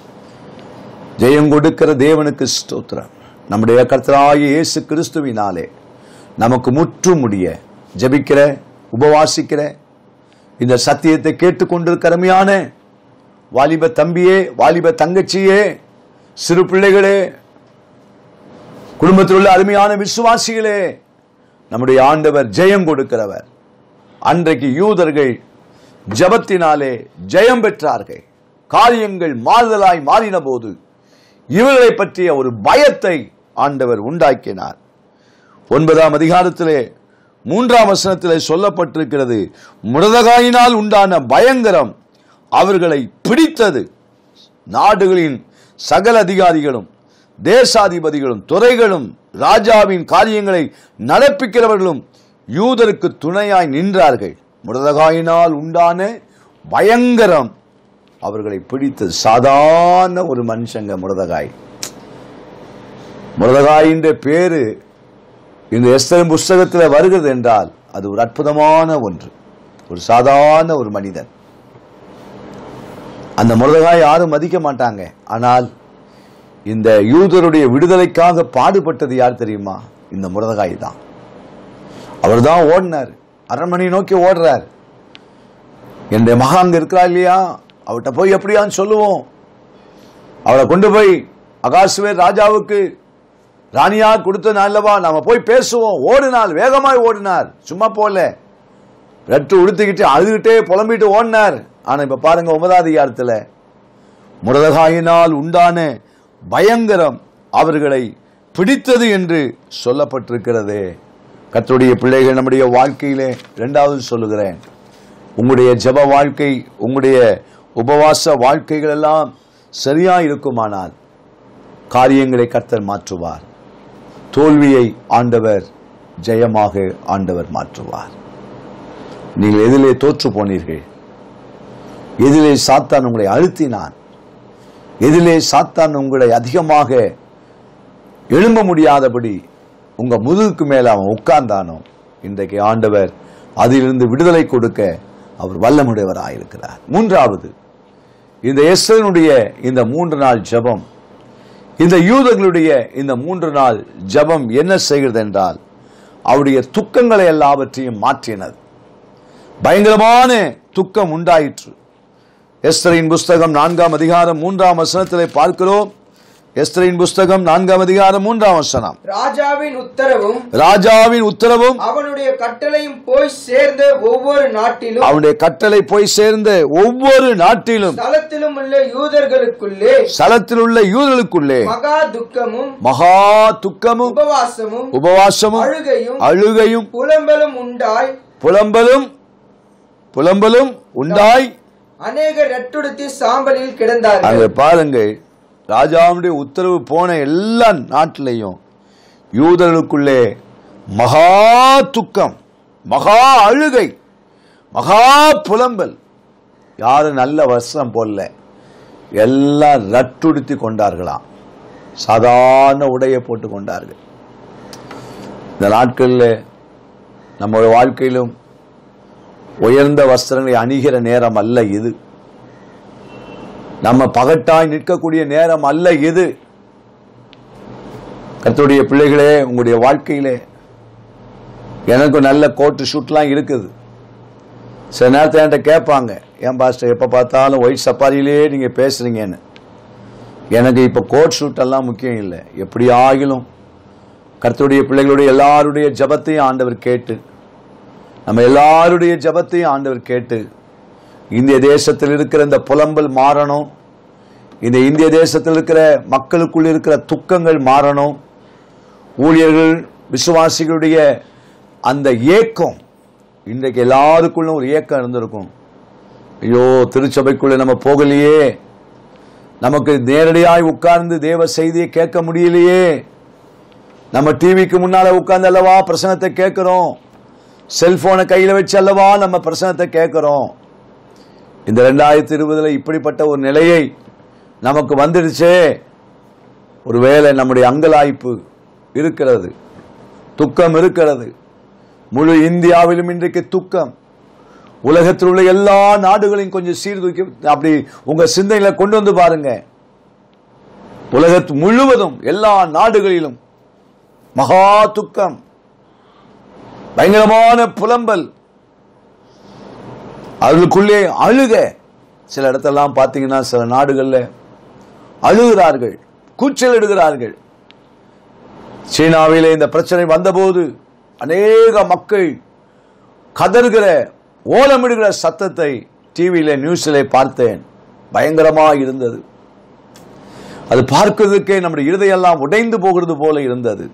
ஜெயம் கொடுக்கிற தேவனுக்கு ஸ்தோத்திரம் நம்முடைய கர்த்தராகிய இயேசு கிறிஸ்துவினாலே நமக்கு முற்று முடிய ஜெபிக்கிற உபவாசிக்கிற இந்த சத்தியத்தை கேட்டுக்கொண்டிருக்கிறமையான வாலிப தம்பியே வாலிப தங்கச்சியே சிறு பிள்ளைகளே குடும்பத்தில் உள்ள அருமையான விசுவாசிகளே நம்முடைய ஆண்டவர் ஜெயம் கொடுக்கிறவர் அன்றைக்கு யூதர்கள் ஜபத்தினாலே ஜெயம் பெற்றார்கள் காரியங்கள் மாறுதலாய் மாறின போது இவர்களை பற்றிய ஒரு பயத்தை ஆண்டவர் உண்டாக்கினார் ஒன்பதாம் அதிகாரத்திலே மூன்றாம் வசனத்திலே சொல்லப்பட்டிருக்கிறது முரதகாயினால் உண்டான பயங்கரம் அவர்களை பிடித்தது நாடுகளின் சகல அதிகாரிகளும் தேசாதிபதிகளும் துறைகளும் ராஜாவின் காரியங்களை நடப்பிக்கிறவர்களும் யூதருக்கு துணையாய் நின்றார்கள் முரதகாயினால் உண்டான பயங்கரம் அவர்களை பிடித்தது சாதாரண ஒரு மனுஷங்க முரதகாய் முரதகாயின்ற பேரு இந்த எஸ்தரின் புஸ்தகத்தில் வருகிறது என்றால் அது ஒரு அற்புதமான ஒன்று ஒரு சாதாரண ஒரு மனிதன் அந்த முருதகாய் யாரும் மதிக்க மாட்டாங்க ஆனால் இந்த யூதருடைய விடுதலைக்காக பாடுபட்டது யார் தெரியுமா இந்த முருதகாய் தான் அவர் தான் ஓடினார் அரண்மனை நோக்கி ஓடுறார் என் மகா அங்க இருக்கிறா இல்லையா அவட்ட போய் எப்படியான்னு சொல்லுவோம் அவளை கொண்டு போய் அகாசுவேர் ராஜாவுக்கு ராணியா கொடுத்த நல்லவா நாம போய் பேசுவோம் ஓடினார் வேகமாய் ஓடினார் சும்மா போல ரட்டு உடுத்திக்கிட்டு அழுதுகிட்டே புலம்பிட்டு ஓடினார் ஆனா இப்ப பாருங்க ஒன்பதாவது அதிகாரத்துல முரதகாயினால் உண்டான பயங்கரம் அவர்களை பிடித்தது என்று சொல்லப்பட்டிருக்கிறது கர்த்தருடைய பிள்ளைகள் நம்முடைய வாழ்க்கையிலே இரண்டாவது சொல்லுகிறேன் உங்களுடைய ஜெப வாழ்க்கை உங்களுடைய உபவாச வாழ்க்கைகள் எல்லாம் சரியா இருக்குமானால் காரியங்களை கர்த்தர் மாற்றுவார் தோல்வியை ஆண்டவர் ஜெயமாக ஆண்டவர் மாற்றுவார் நீங்கள் எதிலே தோற்று போனீர்கள் எதிலே சாத்தான் உங்களை அழுத்தினான் எதிலே சாத்தான் உங்களை அதிகமாக எழும்ப முடியாதபடி உங்க முதுகுக்கு மேல அவன் உட்கார்ந்தானோ இன்றைக்கு ஆண்டவர் அதிலிருந்து விடுதலை கொடுக்க அவர் வல்லமுடையவராயிருக்கிறார் மூன்றாவது இந்த எஸ்தனுடைய இந்த மூன்று நாள் ஜெபம் இந்த யூதர்களுடைய இந்த மூன்று நாள் ஜெபம் என்ன செய்கிறது என்றால் அவருடைய துக்கங்களை எல்லாவற்றையும் மாற்றினது பயங்கரமான துக்கம் உண்டாயிற்று எஸ்தரின் புஸ்தகம் நான்காம் அதிகாரம் மூன்றாம் வசனத்திலே பார்க்கிறோம் எஸ்தரின் புஸ்தகம் நான்காம் அதிகாரம் மூன்றாம் வசனம் ராஜாவின் உத்தரவும் ராஜாவின் உத்தரவும் அவனுடைய கட்டளையும் போய் சேர்ந்த ஒவ்வொரு நாட்டிலும் அவனுடைய கட்டளை போய் சேர்ந்த ஒவ்வொரு நாட்டிலும் ஸ்தலத்திலும் உள்ள யூதர்களுக்குள்ளே ஸ்தலத்தில் உள்ள யூதர்களுக்குள்ளே மகா துக்கமும் மகா துக்கமும் உபவாசமும் உபவாசமும் அழுகையும் அழுகையும் புலம்பலும் உண்டாய் புலம்பலும் புலம்பலும் உண்டாய் அநேக ரெட்டுடுத்தி சாம்பலில் கிடந்தார்கள் அங்க பாருங்க ராஜாவுடைய உத்தரவு போன எல்லா நாட்டிலையும் யூதர்களுக்குள்ளே மகா துக்கம் மகா அழுகை மகா புலம்பல் யாரும் நல்ல வஸ்திரம் போடல எல்லாம் ரட்டுடுத்தி கொண்டார்களாம் சாதாரண உடையை போட்டு கொண்டார்கள் இந்த நாட்களில் நம்முடைய வாழ்க்கையிலும் உயர்ந்த வஸ்திரங்களை அணிகிற நேரம் அல்ல இது நம்ம பகட்டாய் நிற்கக்கூடிய நேரம் அல்ல இது கர்த்தருடைய பிள்ளைகளே உங்களுடைய வாழ்க்கையிலே எனக்கு நல்ல கோட்டு ஷூட்லாம் இருக்குது சில நேரத்தில் என்கிட்ட கேட்பாங்க ஏன் பாஸ்டர் எப்போ பார்த்தாலும் ஒயிட் சப்பாரியிலே நீங்கள் பேசுறீங்கன்னு எனக்கு இப்போ கோட் ஷூட் எல்லாம் முக்கியம் இல்லை எப்படி ஆகிலும் கர்த்தருடைய பிள்ளைகளுடைய எல்லாருடைய ஜபத்தையும் ஆண்டவர் கேட்டு நம்ம எல்லாருடைய ஜபத்தையும் ஆண்டவர் கேட்டு இந்திய தேசத்தில் இருக்கிற இந்த புலம்பல் மாறணும் இந்த இந்திய தேசத்தில் இருக்கிற மக்களுக்குள் இருக்கிற துக்கங்கள் மாறணும் ஊழியர்கள் விசுவாசிகளுடைய அந்த ஏக்கம் இன்றைக்கு எல்லாருக்குள்ளும் ஒரு ஏக்கம் இருந்திருக்கும் ஐயோ திருச்சபைக்குள்ள நம்ம போகலையே நமக்கு நேரடியாய் உட்கார்ந்து தேவ செய்தியை கேட்க முடியலையே நம்ம டிவிக்கு முன்னால உட்கார்ந்து அல்லவா பிரசனத்தை கேட்கிறோம் செல்போனை கையில வச்சு அல்லவா நம்ம பிரசனத்தை கேட்கிறோம் இந்த ரெண்டாயிரத்தி இருபதுல இப்படிப்பட்ட ஒரு நிலையை நமக்கு வந்துடுச்சே ஒருவேளை நம்முடைய அங்கலாய்ப்பு இருக்கிறது துக்கம் இருக்கிறது முழு இந்தியாவிலும் இன்றைக்கு துக்கம் உலகத்தில் உள்ள எல்லா நாடுகளையும் கொஞ்சம் சீர்தூக்கி அப்படி உங்க சிந்தனையில கொண்டு வந்து பாருங்க உலகத்து முழுவதும் எல்லா நாடுகளிலும் மகா துக்கம் பயங்கரமான புலம்பல் அவர்களுக்குள்ளே அழுக சில இடத்தெல்லாம் பார்த்தீங்கன்னா சில நாடுகள்ல அழுகிறார்கள் கூச்சல் இடுகிறார்கள் சீனாவிலே இந்த பிரச்சனை வந்தபோது அநேக மக்கள் கதறுகிற ஓலமிடுகிற சத்தத்தை டிவியில நியூஸிலே பார்த்தேன் பயங்கரமா இருந்தது அது பார்க்கிறதுக்கே நம்முடைய இருதையெல்லாம் உடைந்து போகிறது போல இருந்தது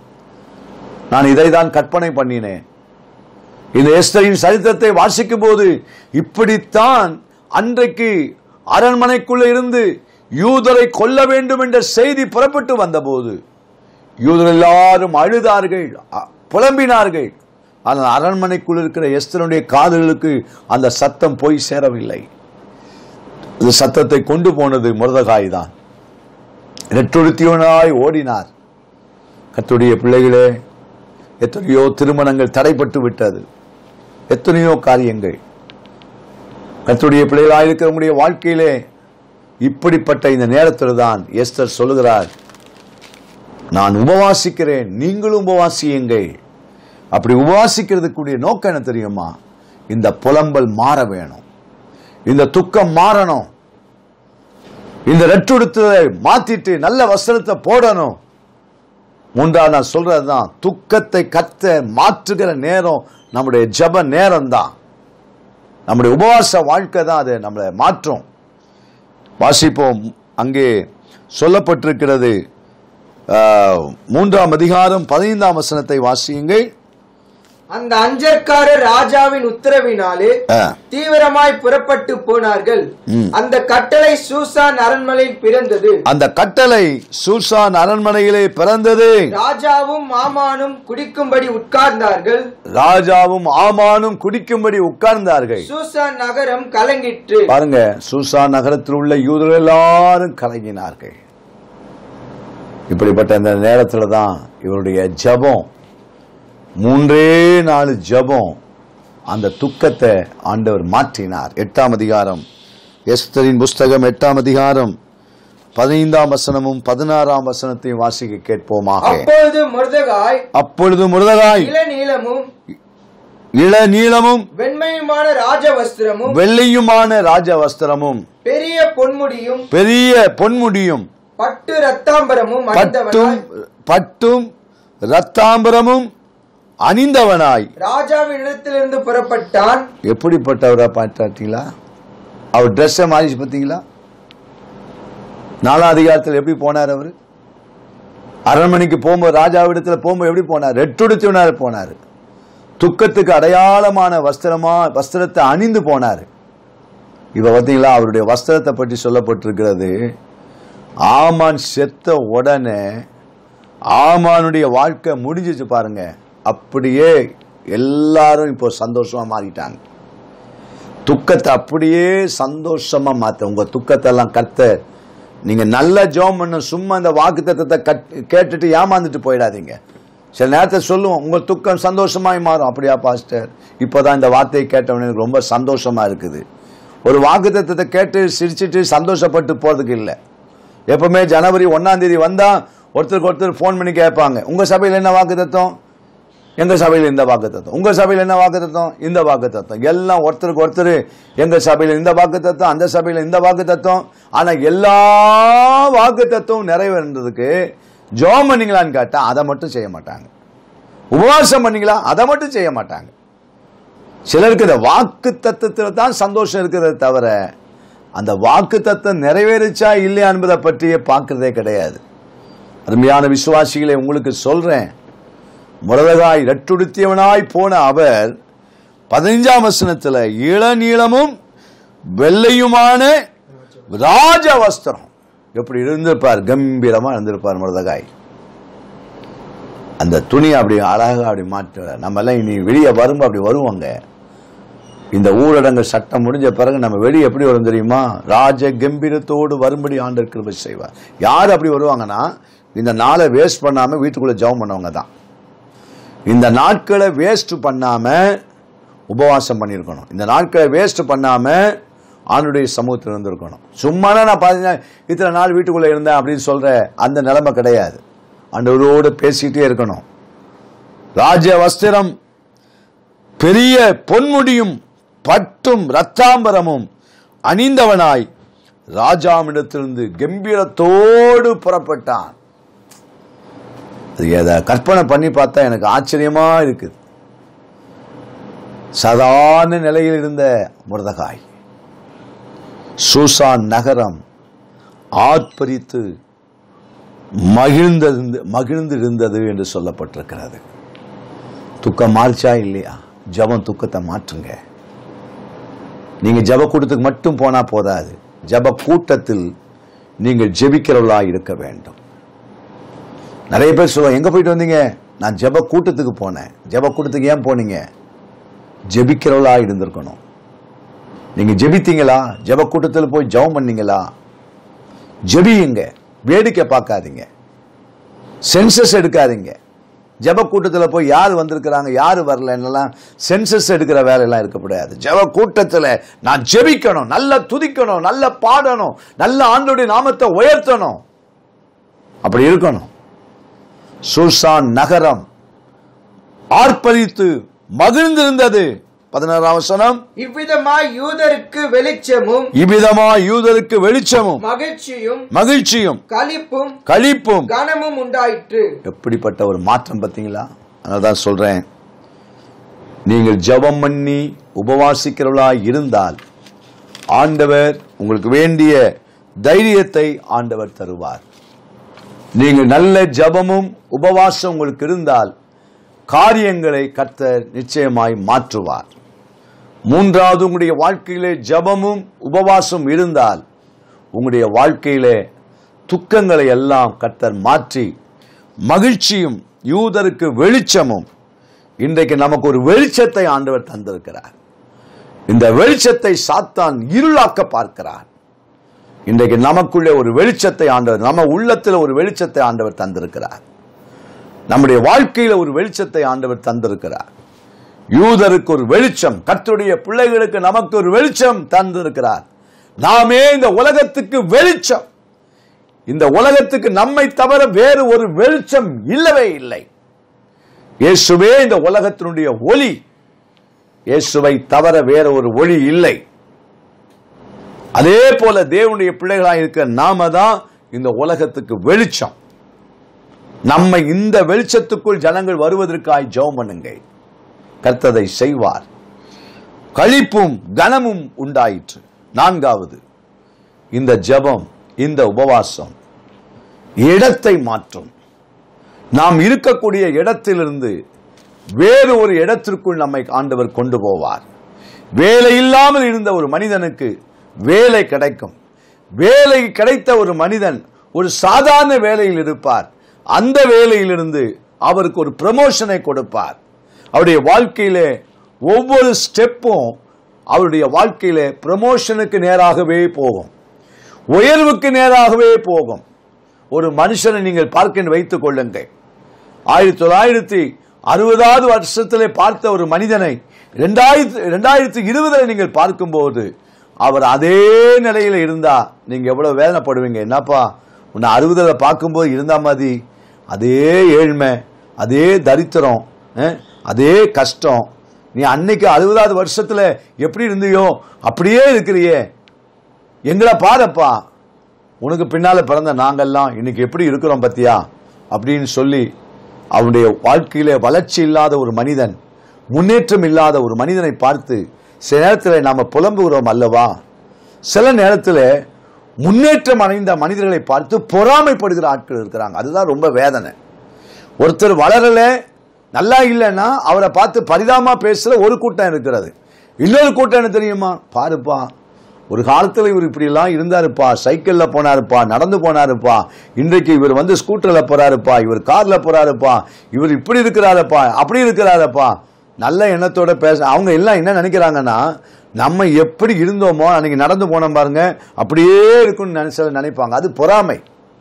நான் இதை தான் கற்பனை பண்ணினேன் இந்த எஸ்தரின் சரித்திரத்தை வாசிக்கும் போது இப்படித்தான் அன்றைக்கு அரண்மனைக்குள்ள இருந்து யூதரை கொல்ல வேண்டும் என்ற செய்தி புறப்பட்டு வந்தபோது யூதர் எல்லாரும் அழுதார்கள் அ- புலம்பினார்கள் ஆனால் அரண்மனைக்குள் இருக்கிற எஸ்தருடைய காதுகளுக்கு அந்த சத்தம் போய் சேரவில்லை இந்த சத்தத்தை கொண்டு போனது முரதகாய் தான் நெட்டுடுத்தியவனாய் ஓடினார் கர்த்தருடைய பிள்ளைகளே எத்தனையோ திருமணங்கள் தடைப்பட்டு விட்டது எத்தனையோ காரியங்கள் கர்த்தருடைய பிள்ளைகளாக இருக்கிறவங்களுடைய வாழ்க்கையிலே இப்படிப்பட்ட இந்த நேரத்தில் தான் எஸ்தர் சொல்லுகிறார் நான் உபவாசிக்கிறேன் நீங்களும் உபவாசியுங்கள் அப்படி உபவாசிக்கிறதுக்குரிய நோக்கம் என்ன தெரியுமா இந்த புலம்பல் மாற வேணும் இந்த துக்கம் மாறணும் இந்த ரெட்டுடுத்ததை மாத்திட்டு நல்ல வஸ்திரத்தை போடணும் மூன்றாவது நான் சொல்றதுதான் துக்கத்தை கத்த மாற்றுகிற நேரம் நம்முடைய ஜப நேரம் தான் நம்முடைய உபவாச வாழ்க்கை தான் அது நம்மளை மாற்றும் வாசிப்போம் அங்கே சொல்லப்பட்டிருக்கிறது ஆஹ், மூன்றாம் அதிகாரம் பதினைந்தாம் வசனத்தை வாசியுங்கள் அந்த அஞ்சற்காரர் ராஜாவின் உத்தரவினாலே ஆ. தீவிரமாய் புறப்பட்டு போனார்கள் ம். அந்த கட்டளை சூசான் அரண்மனையில் பிறந்தது அந்த கட்டளை சூசான் அரண்மனையிலே பிறந்தது ராஜாவும் மாமானும் குடிக்கும்படி உட்கார்ந்தார்கள் ராஜாவும் ஆமானும் குடிக்கும்படி உட்கார்ந்தார்கள் சூசான் நகரம் கலங்கிற்று பாருங்க சூசான் நகரத்தில் உள்ள யூதர்கள் எல்லாரும் கலங்கினார்கள் இப்படிப்பட்ட இந்த நேரத்துல தான் இவருடைய ஜெபம் மூன்றே நாலு ஜெபம் அந்த துக்கத்தை ஆண்டவர் மாற்றினார் எட்டாம் அதிகாரம் எஸ்தரின் புஸ்தகம் எட்டாம் அதிகாரம் பதினைந்தாம் வசனமும் பதினாறாம் வசனத்தையும் வாசிக்க கேட்போமாக அப்பொழுது முருதகாய் அப்பொழுது முருதகாய் இளநீலமும் இளநீளமும் வெண்மையுமான ராஜ வஸ்திரமும் வெள்ளையுமான ராஜ வஸ்திரமும் பெரிய பொன்முடியும் பெரிய பொன்முடியும் பட்டு ரத்தாம்பரமும் பட்டும் அணிந்தவனாய் பட்டும் ரத்தாம்பரமும் அணிந்தவனாய் ராஜாவின் இடத்திலிருந்து புறப்பட்டான் எப்படிப்பட்டவரா பார்த்தாட்டீங்களா அவர் ட்ரெஸ்ஸை மாறிச்சு பார்த்தீங்களா நாலாம் அதிகாரத்தில் எப்படி போனார் அவர் அரண்மனைக்கு போகும்போது ராஜாவிடத்துல போகும்போது எப்படி போனார் ரெட்டுடுத்தினார் போனார் துக்கத்துக்கு அடையாளமான வஸ்திரமா வஸ்திரத்தை அணிந்து போனார் இப்ப பார்த்தீங்களா அவருடைய வஸ்திரத்தை பற்றி சொல்லப்பட்டிருக்கிறது ஆமான் செத்த உடனே ஆமானுடைய வாழ்க்கை முடிஞ்சிச்சு பாருங்க அப்படியே எல்லாரும் இப்போ சந்தோஷமா மாறிட்டாங்க துக்கத்தை அப்படியே சந்தோஷமா மாத்த உங்க துக்கத்தை எல்லாம் கத்த நீங்க நல்ல ஜோம் பண்ண சும்மா இந்த வாக்கு தத்தத்தை கேட்டுட்டு ஏமாந்துட்டு போயிடாதீங்க சில நேரத்தை சொல்லுவோம் உங்க துக்கம் சந்தோஷமாய் மாறும் அப்படியா பாஸ்டர் இப்போதான் இந்த வார்த்தையை கேட்டவனே எனக்கு ரொம்ப சந்தோஷமா இருக்குது ஒரு வாக்கு தத்தத்தை கேட்டு சிரிச்சிட்டு சந்தோஷப்பட்டு போறதுக்கு இல்லை எப்பவுமே ஜனவரி ஒன்னாம் தேதி வந்தா ஒருத்தருக்கு ஒருத்தர் ஃபோன் பண்ணி கேட்பாங்க உங்க சபையில் என்ன வாக்கு தத்தம் எங்க சபையில் இந்த வாக்கு தத்துவம் உங்க சபையில் என்ன வாக்கு தத்துவம் இந்த வாக்கு தத்துவம் எல்லாம் ஒருத்தருக்கு ஒருத்தர் எங்க சபையில் இந்த வாக்கு தத்துவம் அந்த சபையில் இந்த வாக்கு தத்துவம் ஆனா எல்லா வாக்கு தத்துவம் நிறைவேறதுக்கு ஜோம் பண்ணீங்களான்னு கேட்டா அதை மட்டும் செய்ய மாட்டாங்க உபவாசம் பண்ணீங்களா அதை மட்டும் செய்ய மாட்டாங்க சிலருக்கு இந்த வாக்கு தத்துவத்தில் தான் சந்தோஷம் இருக்கிறத தவிர அந்த வாக்கு தத்துவம் நிறைவேறிச்சா இல்லையா என்பதை பற்றியே பார்க்கறதே கிடையாது அருமையான விசுவாசிகளை உங்களுக்கு சொல்றேன் முரதகாய் ரட்டுடுத்தியவனாய் போன அவர் பதினஞ்சாம் வசனத்துல இளநீளமும் வெள்ளையுமான ராஜ வஸ்திரம் எப்படி இருந்திருப்பார் கம்பீரமா இருந்திருப்பார் முரதகாய் அந்த துணி அப்படி அழகா அப்படி மாற்ற நம்ம எல்லாம் இனி வெளியே வரும்போது அப்படி வருவாங்க இந்த ஊரடங்கு சட்டம் முடிஞ்ச பிறகு நம்ம வெளியே எப்படி வரும் தெரியுமா ராஜ கம்பீரத்தோடு வரும்படி ஆண்டவர் கிருபை செய்வார் யார் அப்படி வருவாங்கன்னா இந்த நாளை வேஸ்ட் பண்ணாம வீட்டுக்குள்ள ஜெபம் பண்ணவங்க தான் இந்த நாட்களை வேஸ்ட் பண்ணாம உபவாசம் பண்ணியிருக்கணும் இந்த நாட்களை வேஸ்ட் பண்ணாம ஆணுடைய சமூகத்தில் இருந்திருக்கணும் சும்மானா நான் பார்த்தீங்கன்னா இத்தனை நாள் வீட்டுக்குள்ள இருந்தேன் அப்படின்னு சொல்ற அந்த நிலைமை கிடையாது ஆண்டவரோடு பேசிக்கிட்டே இருக்கணும் ராஜ வஸ்திரம் பெரிய பொன்முடியும் பட்டும் ரத்தாம்பரமும் அணிந்தவனாய் ராஜாவிடத்திலிருந்து கம்பீரத்தோடு புறப்பட்டான் அது எதை கற்பனை பண்ணி பார்த்தா எனக்கு ஆச்சரியமா இருக்குது சாதாரண நிலையில் இருந்த முருதகாய் சூசான் நகரம் ஆர்ப்பரித்து மகிழ்ந்திருந்து மகிழ்ந்திருந்தது என்று சொல்லப்பட்டிருக்கிறது துக்கம் மாறிச்சா இல்லையா ஜபம் துக்கத்தை மாற்றுங்க நீங்க ஜப கூட்டத்துக்கு மட்டும் போனா போதாது ஜப கூட்டத்தில் நீங்கள் ஜெபிக்கிறவர்களா இருக்க வேண்டும் நிறைய பேர் சொல்லுவாங்க எங்க போயிட்டு வந்தீங்க நான் ஜப கூட்டத்துக்கு போனேன் ஜப கூட்டத்துக்கு ஏன் போனீங்க ஜெபிக்கிறவளா இருந்திருக்கணும் நீங்க ஜெபித்தீங்களா ஜப கூட்டத்தில் போய் ஜெபம் பண்ணீங்களா ஜெபியுங்க வேடிக்கை பார்க்காதீங்க சென்சஸ் எடுக்காதீங்க ஜப கூட்டத்தில் போய் யார் வந்திருக்கிறாங்க யார் வரல என்னெல்லாம் சென்சஸ் எடுக்கிற வேலையெல்லாம் இருக்கக்கூடாது ஜப கூட்டத்தில் நான் ஜெபிக்கணும் நல்லா துதிக்கணும் நல்லா பாடணும் நல்ல ஆண்டோடைய நாமத்தை உயர்த்தணும் அப்படி இருக்கணும் சூசான் நகரம் ஆர்ப்பரித்து மகிழ்ந்திருந்தது பதினாறாம் வசனம் இவ்விதமாய் யூதருக்கு வெளிச்சமும் இவ்விதமா யூதருக்கு வெளிச்சமும் மகிழ்ச்சியும் மகிழ்ச்சியும் களிப்பும் களிப்பும் கனமும் உண்டாயிற்று எப்படிப்பட்ட ஒரு மாற்றம் பார்த்தீங்களா அதனால்தான் சொல்றேன் நீங்கள் ஜெபம் பண்ணி உபவாசிக்கிறவளா இருந்தால் ஆண்டவர் உங்களுக்கு வேண்டிய தைரியத்தை ஆண்டவர் தருவார் நீங்கள் நல்ல ஜெபமும் உபவாசம் உங்களுக்கு இருந்தால் காரியங்களை கர்த்தர் நிச்சயமாய் மாற்றுவார் மூன்றாவது உங்களுடைய வாழ்க்கையிலே ஜெபமும் உபவாசம் இருந்தால் உங்களுடைய வாழ்க்கையிலே துக்கங்களை எல்லாம் கர்த்தர் மாற்றி மகிழ்ச்சியும் யூதருக்கு வெளிச்சமும் இன்றைக்கு நமக்கு ஒரு வெளிச்சத்தை ஆண்டவர் தந்திருக்கிறார் இந்த வெளிச்சத்தை சாத்தான் இருளாக்க பார்க்கிறார் இன்றைக்கு நமக்குள்ளே ஒரு வெளிச்சத்தை ஆண்டவர் நம்ம உள்ளத்தில் ஒரு வெளிச்சத்தை ஆண்டவர் தந்திருக்கிறார் நம்முடைய வாழ்க்கையில ஒரு வெளிச்சத்தை ஆண்டவர் தந்திருக்கிறார் யூதருக்கு ஒரு வெளிச்சம் கர்த்தருடைய பிள்ளைகளுக்கு நமக்கு ஒரு வெளிச்சம் தந்திருக்கிறார் நாமே இந்த உலகத்துக்கு வெளிச்சம் இந்த உலகத்துக்கு நம்மை தவிர வேறு ஒரு வெளிச்சம் இல்லவே இல்லை இயேசுவே இந்த உலகத்தினுடைய ஒளி இயேசுவை தவிர வேற ஒரு ஒளி இல்லை அதே போல தேவனுடைய பிள்ளைகளாக இருக்க நாம தான் இந்த உலகத்துக்கு வெளிச்சம் நம்மை இந்த வெளிச்சத்துக்குள் ஜனங்கள் வருவதற்காய் ஜெபம் பண்ணுங்க கர்த்ததை செய்வார் களிப்பும் கனமும் உண்டாயிற்று நான்காவது இந்த ஜெபம் இந்த உபவாசம் இடத்தை மாற்றும் நாம் இருக்கக்கூடிய இடத்திலிருந்து வேறு ஒரு இடத்திற்குள் நம்மை ஆண்டவர் கொண்டு போவார் வேலை இல்லாமல் இருந்த ஒரு மனிதனுக்கு வேலை கிடைக்கும் வேலை கிடைத்த ஒரு மனிதன் ஒரு சாதாரண வேலையில் இருப்பார் அந்த வேலையிலிருந்து அவருக்கு ஒரு ப்ரமோஷனை கொடுப்பார் அவருடைய வாழ்க்கையிலே ஒவ்வொரு ஸ்டெப்பும் அவருடைய வாழ்க்கையிலே ப்ரமோஷனுக்கு நேராகவே போகும் உயர்வுக்கு நேராகவே போகும் ஒரு மனுஷனை நீங்கள் பார்க்க வைத்துக் கொள்ளுங்கள் ஆயிரத்தி தொள்ளாயிரத்தி அறுபதாவது வருஷத்திலே பார்த்த ஒரு மனிதனை ரெண்டாயிரத்தி ரெண்டாயிரத்தி இருபதுல நீங்கள் பார்க்கும்போது அவர் அதே நிலையில இருந்தா நீங்க எவ்வளவு வேதனைப்படுவீங்க என்னப்பா உன்னை அறுபதுல பார்க்கும்போது இருந்தா மாதிரி அதே ஏழ்மை அதே தரித்திரம் அஹ், அதே கஷ்டம் நீ அன்னைக்கு அறுபதாவது வருஷத்துல எப்படி இருந்தியோ அப்படியே இருக்கிறியே எங்களை பாரப்பா உனக்கு பின்னால பிறந்த நாங்கெல்லாம் இன்னைக்கு எப்படி இருக்கிறோம் பத்தியா அப்படின்னு சொல்லி அவனுடைய வாழ்க்கையிலே வளர்ச்சி இல்லாத ஒரு மனிதன் முன்னேற்றம் இல்லாத ஒரு மனிதனை பார்த்து சில நேரத்தில் நாம புலம்புகிறோம் அல்லவா சில நேரத்தில் முன்னேற்றம் அடைந்த மனிதர்களை பார்த்து பொறாமைப்படுகிற ஆட்கள் இருக்கிறாங்க அதுதான் ரொம்ப வேதனை ஒருத்தர் வளரல நல்லா இல்லைன்னா அவரை பார்த்து பரிதாபமா பேசுற ஒரு கூட்டம் இருக்கிறது இன்னொரு கூட்டம் என்ன தெரியுமா பாருப்பா ஒரு காலத்துல இவர் இப்படி எல்லாம் இருந்தாருப்பா சைக்கிள்ல போனாருப்பா நடந்து போனாருப்பா இன்றைக்கு இவர் வந்து ஸ்கூட்டர்ல போறாருப்பா இவர் கார்ல போறாருப்பா இவர் இப்படி இருக்கிறாரப்பா அப்படி இருக்கிறாரப்பா நல்ல எண்ணத்தோட பேச அவங்க எல்லாம் என்ன நினைக்கிறாங்கன்னா நம்ம எப்படி இருந்தோமோ அன்னைக்கு நடந்து போனோம் பாருங்க அப்படியே இருக்கும்னு நினைச்ச நினைப்பாங்க அது பொறாமை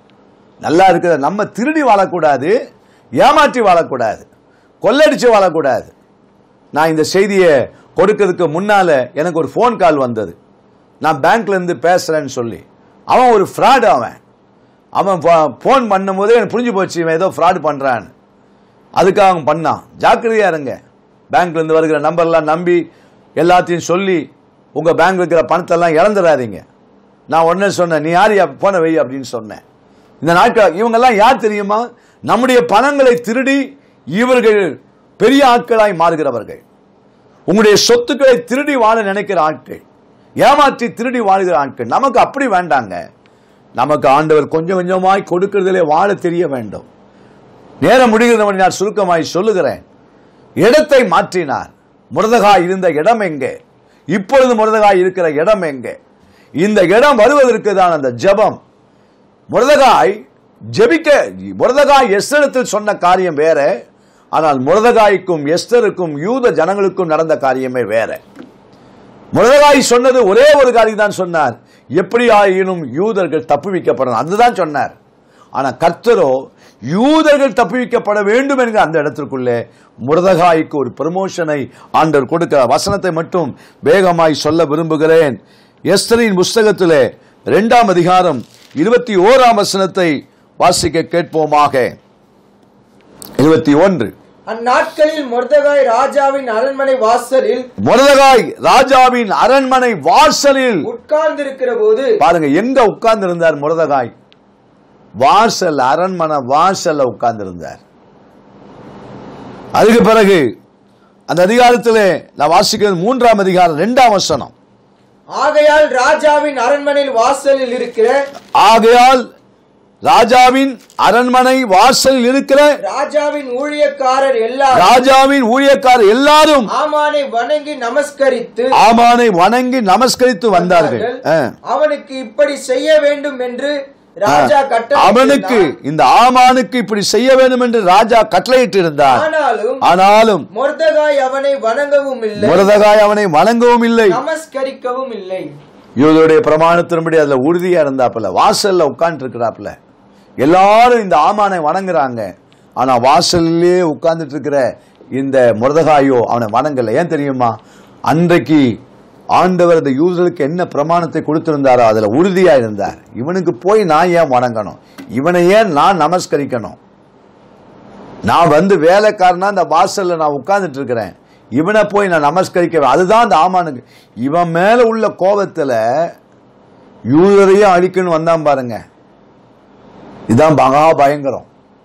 நல்லா இருக்கிற நம்ம திருடி வாழக்கூடாது ஏமாற்றி வாழக்கூடாது கொள்ளடிச்சு வாழக்கூடாது நான் இந்த செய்தியை கொடுக்கிறதுக்கு முன்னால எனக்கு ஒரு ஃபோன் கால் வந்தது நான் பேங்க்ல இருந்து பேசுறேன்னு சொல்லி அவன் ஒரு ஃப்ராடு அவன் அவன் ஃபோன் பண்ணும்போதே எனக்கு புரிஞ்சு போச்சு இவன் ஏதோ ஃப்ராடு பண்றான்னு அதுக்காக அவன் பண்ணான் ஜாக்கிரதையா இருங்க பேங்க்ல இருந்து வருகிற நம்பர்லாம் நம்பி எல்லாத்தையும் சொல்லி உங்க பேங்க் இருக்கிற பணத்தெல்லாம் இழந்துடாதீங்க நான் உடனே சொன்னேன் நீ யார் போன வை அப்படின்னு சொன்னேன் இந்த நாட்கள் இவங்கெல்லாம் யார் தெரியுமா நம்முடைய பணங்களை திருடி இவர்கள் பெரிய ஆட்களாய் மாறுகிறவர்கள் உங்களுடைய சொத்துக்களை திருடி வாழ நினைக்கிற ஆட்கள் ஏமாற்றி திருடி வாழுகிற ஆட்கள் நமக்கு அப்படி வேண்டாங்க நமக்கு ஆண்டவர் கொஞ்சம் கொஞ்சமாய் கொடுக்கிறதிலே வாழ தெரிய வேண்டும் நேரம் முடிகிறவன் நான் சுருக்கமாய் சொல்லுகிறேன் இடத்தை மாற்றினார் முரதகாய் இருந்த இடம் எங்கே இப்பொழுது முரதகாய் இருக்கிற இடம் எங்கே இந்த இடம் வருவதற்கு தான் அந்த ஜெபம் முரதகாய் ஜெபிக்க முரதகாய் எஸ்தரத்தில் சொன்ன காரியம் வேற ஆனால் முரதகாய்க்கும் எஸ்தருக்கும் யூத ஜனங்களுக்கும் நடந்த காரியமே வேற முரதகாய் சொன்னது ஒரே ஒரு காரியம் தான் சொன்னார் எப்படி ஆயினும் யூதர்கள் தப்புவிக்கப்படணும் அதுதான் சொன்னார் ஆனா கர்த்தரோ யூதர்கள் தப்புவிக்கப்பட வேண்டும் என்கிற அந்த இடத்திற்குள்ளே முரதகாய்க்கு ஒரு ப்ரமோஷனை ஆண்டவர் கொடுக்க வசனத்தை மட்டும் வேகமாய் சொல்ல விரும்புகிறேன் எஸ்தரின் புஸ்தகத்திலே இரண்டாம் அதிகாரம் இருபத்தி ஓராம் வசனத்தை வாசிக்க கேட்போமாக இருபத்தி ஒன்று அந்நாட்களில் மொர்தகாய் ராஜாவின் அரண்மனை வாசலில் முரதகாய் ராஜாவின் அரண்மனை வாசலில் உட்கார்ந்திருக்கிற போது பாருங்க எங்க உட்கார்ந்து இருந்தார் முரதகாய் வாசல் அரண்மனை வாசல்ல உட்கார்ந்து இருந்தார் அதுக்கு பிறகு அந்த அதிகாரத்திலே நான் வாசிக்கிறது மூன்றாம் அதிகாரம் இரண்டாம் வசனம் ஆகையால் ராஜாவின் அரண்மனையில் வாசலில் இருக்கிற ஆகையால் ராஜாவின் அரண்மனை வாசலில் இருக்கிற ராஜாவின் ஊழியக்காரர் எல்லாரும் ராஜாவின் ஊழியக்காரர் எல்லாரும் ஆமானை வணங்கி நமஸ்கரித்து ஆமானை வணங்கி நமஸ்கரித்து வந்தார்கள் ஆ. அவனுக்கு இப்படி செய்ய வேண்டும் என்று ராஜா கட்டளை அவனுக்கு இந்த ஆமானுக்கு இப்படி செய்ய வேண்டும் என்று ராஜா கட்டளையிட்டு இருந்தார் ஆனாலும் ஆனாலும் மொர்தகாய் அவனை வணங்கவும் இல்லை முரதகாய் அவனை வணங்கவும் இல்லை நமஸ்கரிக்கவும் இல்லை இவருடைய பிரமாணத்தின்படி அதுல உறுதியா இருந்தாப்புல வாசல்ல உட்கார்ந்து இருக்கிறாப்புல எல்லாரும் இந்த ஆமானை வணங்குறாங்க ஆனா வாசல்லே உட்கார்ந்துட்டு இருக்கிற இந்த முரதகாயோ அவனை வணங்கல ஏன் தெரியுமா அன்றைக்கு ஆண்டவர் இந்த யூதர்களுக்கு என்ன பிரமாணத்தை கொடுத்திருந்தாரோ அதுல உறுதியா இருந்தார் இவனுக்கு போய் நான் ஏன் வணங்கணும் இவனை ஏன் நான் நமஸ்கரிக்கணும் நான் வந்து வேலைக்காரனா அந்த வாசல்ல நான் உட்கார்ந்துட்டு இருக்கிறேன் இவனை போய் நான் நமஸ்கரிக்க அதுதான் அந்த ஆமானுக்கு இவன் மேல உள்ள கோபத்துல யூதரையும் அழிக்கணும் வந்தான் பாருங்க இதான் மகா பயங்கரம்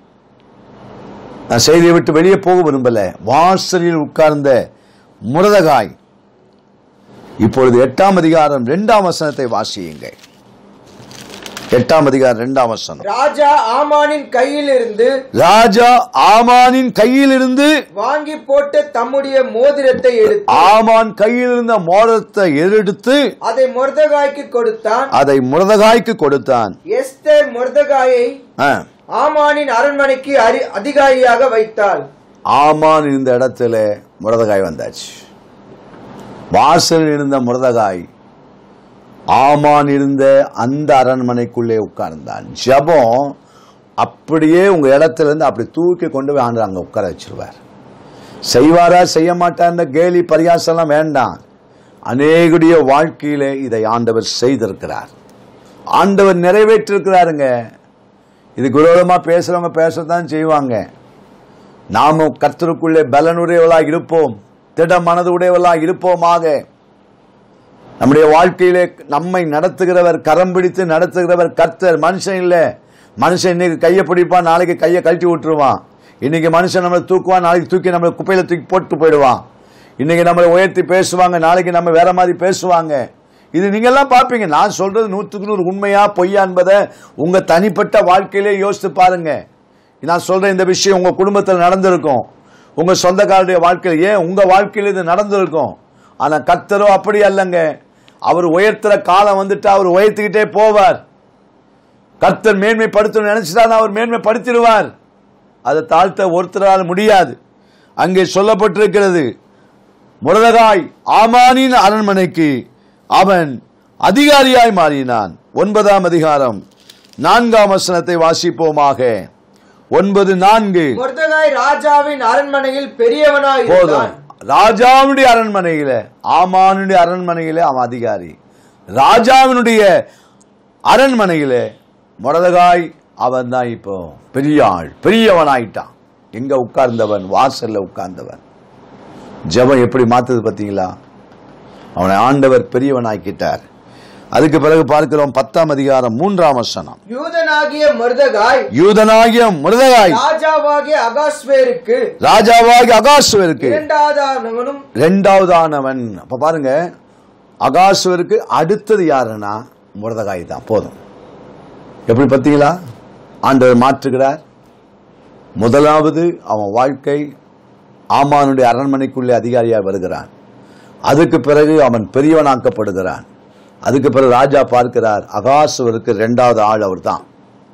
நான் செய்தியை விட்டு வெளியே போக விரும்பல வாசலில் உட்கார்ந்த முரதகாய் இப்பொழுது எட்டாம் அதிகாரம் இரண்டாம் வசனத்தை வாசியுங்கள் எட்டாம் அதிகாரம் இரண்டாம் வசனம் ராஜா ஆமானின் கையில் இருந்து ராஜா ஆமானின் கையிலிருந்து வாங்கி போட்ட தம்முடைய மோதிரத்தை எடுத்து ஆமான் கையில் இருந்த மோதிரத்தை எடுத்து அதை மொர்தகாய்க்கு கொடுத்தான் அதை முரதகாய்க்கு கொடுத்தான் எஸ்தர் மொர்தகாயை ஆ. ஆமானின் அரண்மனைக்கு அரி- அதிகாரியாக வைத்தாள் ஆமான் இருந்த இடத்துல முரதகாய் வந்தாச்சு வாசலில் இருந்த முரதகாய் ஆமான் இருந்த அந்த அரண்மனைக்குள்ளே உட்கார்ந்தான் ஜெபம் அப்படியே உங்க இடத்துல இருந்து அப்படி தூக்கி கொண்டு போய் ஆண்டு அங்க உட்கார வச்சிருவார் செய்வாரா செய்ய மாட்டார்ன்ற கேலி பரியாசம்லாம் வேண்டாம் அநேகுடைய வாழ்க்கையிலே இதை ஆண்டவர் செய்திருக்கிறார் ஆண்டவர் நிறைவேற்றிருக்கிறாருங்க இதுக்கு விரோதமா பேசுறவங்க பேசத்தான் செய்வாங்க நாம கர்த்தருக்குள்ளே பலனுடையவளாக இருப்போம் திட மனது உடையவளாக இருப்போமாக நம்முடைய வாழ்க்கையிலே நம்மை நடத்துகிறவர் கரம் பிடித்து நடத்துகிறவர் கர்த்தர் மனுஷன் இல்ல மனுஷன் இன்னைக்கு கையை பிடிப்பான் நாளைக்கு கையை கழட்டி விட்டுருவான் இன்னைக்கு மனுஷன் நம்மளை தூக்குவான் நாளைக்கு தூக்கி நம்மளை குப்பையில தூக்கி போட்டு போயிடுவான் இன்னைக்கு நம்மளை உயர்த்தி பேசுவாங்க நாளைக்கு நம்ம வேற மாதிரி பேசுவாங்க இது நீங்க எல்லாம் பார்ப்பீங்க நான் சொல்றது நூற்றுக்கு நூறு உண்மையா பொய்யா என்பதை உங்க தனிப்பட்ட வாழ்க்கையிலே யோசித்து பாருங்க நான் சொல்ற இந்த விஷயம் உங்க குடும்பத்தில் நடந்திருக்கும் உங்க சொந்தக்காரருடைய வாழ்க்கையில் ஏன் உங்க வாழ்க்கையில் இது நடந்திருக்கும் ஆனா கர்த்தரோ அப்படி அல்லங்க அவர் உயர்த்துற காலம் வந்துட்டு அவர் உயர்த்திக்கிட்டே போவார் கர்த்தர் மேன்மைப்படுத்தணும்னு நினைச்சுதான் அவர் மேன்மைப்படுத்திடுவார் அதை தாழ்த்த ஒருத்தரால் முடியாது அங்கே சொல்லப்பட்டிருக்கிறது முரதகாய் ஆமானின் அரண்மனைக்கு அவன் அதிகாரியாய் மாறினான் ஒன்பதாம் அதிகாரம் நான்காம் வசனத்தை வாசிப்போமாக ஒன்பது நான்கு மொர்தகாய் ராஜாவின் அரண்மனையில் பெரியவனாய் போதும் இருந்தான் ராஜாவுடைய அரண்மனையில ஆமானுடைய அரண்மனையில அவன் அதிகாரி ராஜாவினுடைய அரண்மனையில முரதகாய் அவன் தான் இப்போ பெரிய ஆள் பெரியவன் ஆயிட்டான் எங்க உட்கார்ந்தவன் வாசல்ல உட்கார்ந்தவன் ஜெபம் எப்படி மாத்துது பாத்தீங்களா அவனை ஆண்டவர் பெரியவன் ஆக்கிட்டார் அதுக்கு பிறகு பார்க்கிறோம் பத்தாம் அதிகாரம் மூன்றாம் வசனம் யூதனாகிய மொர்தகாய் யூதனாகிய முருதகாய் ராஜாவாகிய அகாஸ்வேருக்கு ராஜாவாகி அகாசுவருக்கு இரண்டாவதானவனும் ரெண்டாவதானவன் அப்ப பாருங்க அகாசுவருக்கு அடுத்தது யாருன்னா முரதகாய் தான் போதும் எப்படி பார்த்தீங்களா ஆண்டவர் மாற்றுகிறார் முதலாவது அவன் வாழ்க்கை ஆமானுடைய அரண்மனைக்குள்ளே அதிகாரியாக வருகிறான் அதுக்கு பிறகு அவன் பெரியவனாக்கப்படுகிறான் அதுக்கு பிறகு ராஜா பார்க்கிறார் அகாசுவருக்கு ரெண்டாவது ஆள் அவர் தான்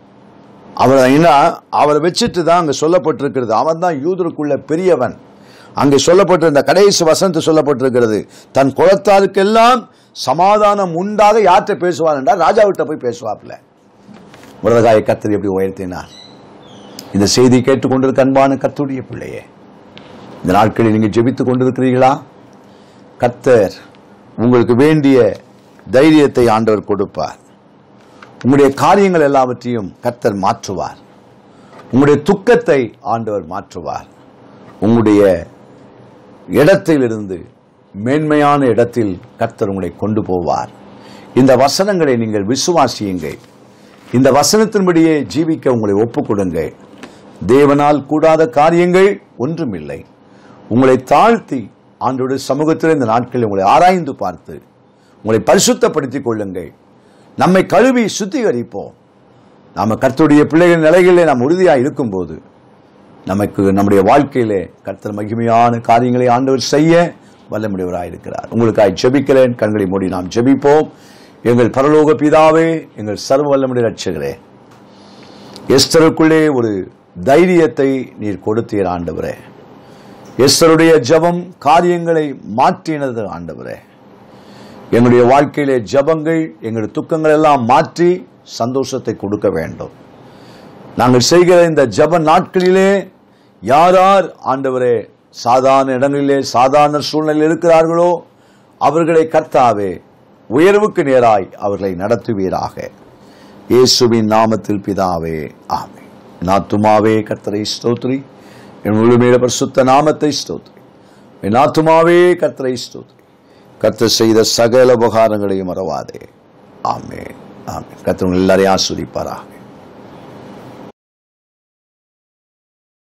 அவர் என்ன அவரை வச்சுட்டு தான் அங்க சொல்லப்பட்டிருக்கிறது அவன் தான் யூதருக்குள்ள பெரியவன் அங்கே சொல்லப்பட்டிருந்த கடைசி வசனத்து சொல்லப்பட்டிருக்கிறது தன் குலத்தாருக்கெல்லாம் சமாதானம் உண்டாக யார்கிட்ட பேசுவார் என்றால் ராஜாவிட்ட போய் பேசுவாப்ல முருதகாயை கத்தர் எப்படி உயர்த்தினார் இந்த செய்தி கேட்டுக்கொண்டிருக்க அன்பான கத்துடைய பிள்ளையே இந்த நாட்களில் நீங்க ஜெபித்துக் கொண்டிருக்கிறீர்களா கத்தர் உங்களுக்கு வேண்டிய தைரியத்தை ஆண்டவர் கொடுப்பார் உங்களுடைய காரியங்கள் எல்லாவற்றையும் கர்த்தர் மாற்றுவார் உங்களுடைய துக்கத்தை ஆண்டவர் மாற்றுவார் உங்களுடைய இடத்திலிருந்து மேன்மையான இடத்தில் கர்த்தர் உங்களை கொண்டு போவார் இந்த வசனங்களை நீங்கள் விசுவாசியுங்கள் இந்த வசனத்தின்படியே ஜீவிக்க உங்களை ஒப்புக் கொடுங்கள் தேவனால் கூடாத காரியங்கள் ஒன்றுமில்லை உங்களை தாழ்த்தி ஆண்டோடைய சமூகத்தில் இந்த நாட்களில் உங்களை ஆராய்ந்து பார்த்து உங்களை பரிசுத்தப்படுத்திக் கொள்ளுங்கள் நம்மை கழுவி சுத்திகரிப்போம் நாம கர்த்தருடைய பிள்ளைகள் நிலைகளிலே நாம் உறுதியாக இருக்கும்போது நமக்கு நம்முடைய வாழ்க்கையிலே கர்த்தர் மகிமையான காரியங்களை ஆண்டவர் செய்ய வல்லமுடையவராக இருக்கிறார் உங்களுக்காக ஜெபிக்கிறேன் கண்களை மூடி நாம் ஜெபிப்போம் எங்கள் பரலோக பிதாவே எங்கள் சர்வ வல்லமுடைய ரட்சகரே எஸ்தருக்குள்ளே ஒரு தைரியத்தை நீர் கொடுத்தீர் ஆண்டவரே எஸ்தருடைய ஜெபம் காரியங்களை மாற்றினது ஆண்டவரே எங்களுடைய வாழ்க்கையிலே ஜபங்கள் எங்களுடைய துக்கங்கள் எல்லாம் மாற்றி சந்தோஷத்தை கொடுக்க வேண்டும் நாங்கள் செய்கிற இந்த ஜப நாட்களிலே யார் யார் ஆண்டவரே சாதாரண இடங்களிலே சாதாரண சூழ்நிலையில் இருக்கிறார்களோ அவர்களை கர்த்தாவே உயர்வுக்கு நேராய் அவர்களை நடத்துவீராக இயேசுவின் நாமத்தில் பிதாவே ஆமே நாத்துமாவே கர்த்தரை ஸ்தோத்ரி என் முழுமையில பரிசுத்த நாமத்தை ஸ்தோத்ரி என் ஆத்துமாவே கர்த்தரை ஸ்தோத்ரி கர்த்தர் செய்த சகல உபகாரங்களையும் மறவாதே ஆமே ஆமே கர்த்தர் உங்கள் எல்லாரையும் ஆஸ்வதிப்பாராக